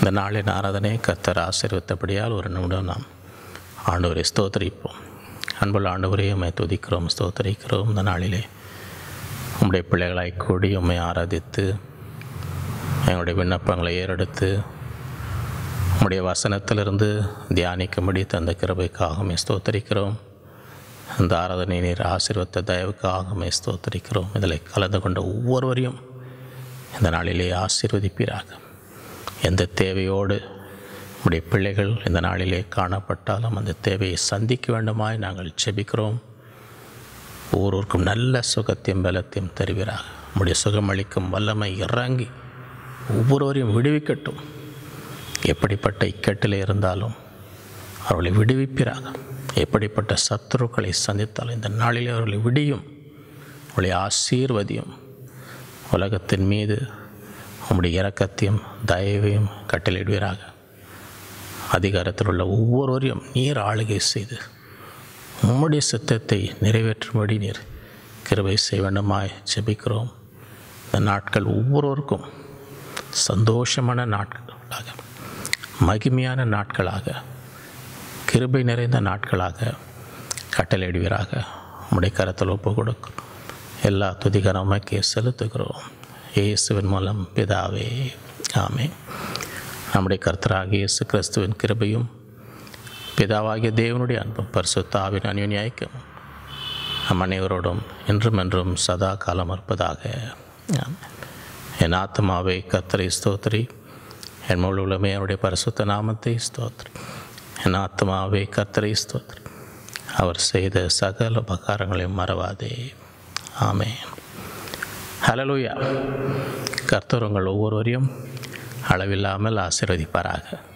இந்த நாளின் ஆராதனை கர்த்தர் ஆசீர்வித்தபடியால் ஒரு நிமிடம் நாம் ஆண்டவரை ஸ்தோத்தரிப்போம் அன்புள்ள ஆண்டவரே உம்மை துதிக்கிறோம் ஸ்தோத்தரிக்கிறோம் இந்த நாளிலே உம்முடைய பிள்ளைகளாய் கூடி உம்மை ஆராதித்து எங்களுடைய விண்ணப்பங்களை ஏறெடுத்து உம்முடைய வசனத்திலிருந்து தியானிக்கும்படி தந்த கிருபைக்காக ஸ்தோத்தரிக்கிறோம் இந்த ஆராதனை நீர் ஆசீர்வத்த தயவுக்காக ஸ்தோத்தரிக்கிறோம் இதில் கலந்து கொண்ட ஒவ்வொருவரையும் இந்த நாளிலே ஆசீர்வதிப்பீராக எந்த தேவையோடு உடைய பிள்ளைகள் இந்த நாளிலே காணப்பட்டாலும் அந்த தேவையை சந்திக்க வேண்டுமாய் நாங்கள் செபிக்கிறோம் ஒவ்வொருவருக்கும் நல்ல சுகத்தையும் பலத்தையும் தருவீராக உடைய சுகமளிக்கும் வல்லமை இறங்கி ஒவ்வொருவரையும் விடுவிக்கட்டும் எப்படிப்பட்ட இக்கட்டில் இருந்தாலும் அவர்களை விடுவிப்பீராக எப்படிப்பட்ட சத்துருக்களை சந்தித்தாலும் இந்த நாளிலே அவர்களை விடியும் அவர்களை ஆசீர்வதியும் உலகத்தின் மீது உம்முடைய இரக்கத்தையும் தயவையும் கட்டளையிடுவீராக அதிகாரத்தில் உள்ள ஒவ்வொருவரையும் நீர் ஆளுகை செய்து உம்முடைய சித்தத்தை நிறைவேற்றும்படி நீர் கிருபை செய்ய வேண்டுமாய் ஜெபிக்கிறோம் இந்த நாட்கள் ஒவ்வொருவருக்கும் சந்தோஷமான நாட்களாக மகிமையான நாட்களாக கிருபை நிறைந்த நாட்களாக கட்டளையிடுவீராக உம்முடைய கரத்தில் ஒப்பு கொடுக்கிறோம் எல்லா துதிகரமாக்கே செலுத்துகிறோம் இயேசுவின் மூலம் பிதாவே ஆமே நம்முடைய கர்த்தராகிய இயேசு கிறிஸ்துவின் கிருபையும் பிதாவாகிய தேவனுடைய அன்பும் பரிசுத்தாவின் அந்யுன்யாய்க்கும் நம் அனைவரோடும் என்றும் என்றும் சதா காலம் இருப்பதாக ஆமென். என் ஆத்மாவை கர்த்தரை ஸ்தோத்திரி என் முழு உலமே அவருடைய பரிசுத்த நாமத்தை ஸ்தோத்திரி என் ஆத்மாவை கர்த்தரை ஸ்தோத்திரி அவர் செய்த சகல உபகாரங்களையும் மறவாதே ஆமென் ஹalleluya கர்த்தர் உங்கள் ஒவ்வொருவரையும் அளவில்லாமல் ஆசீர்வதிப்பாராக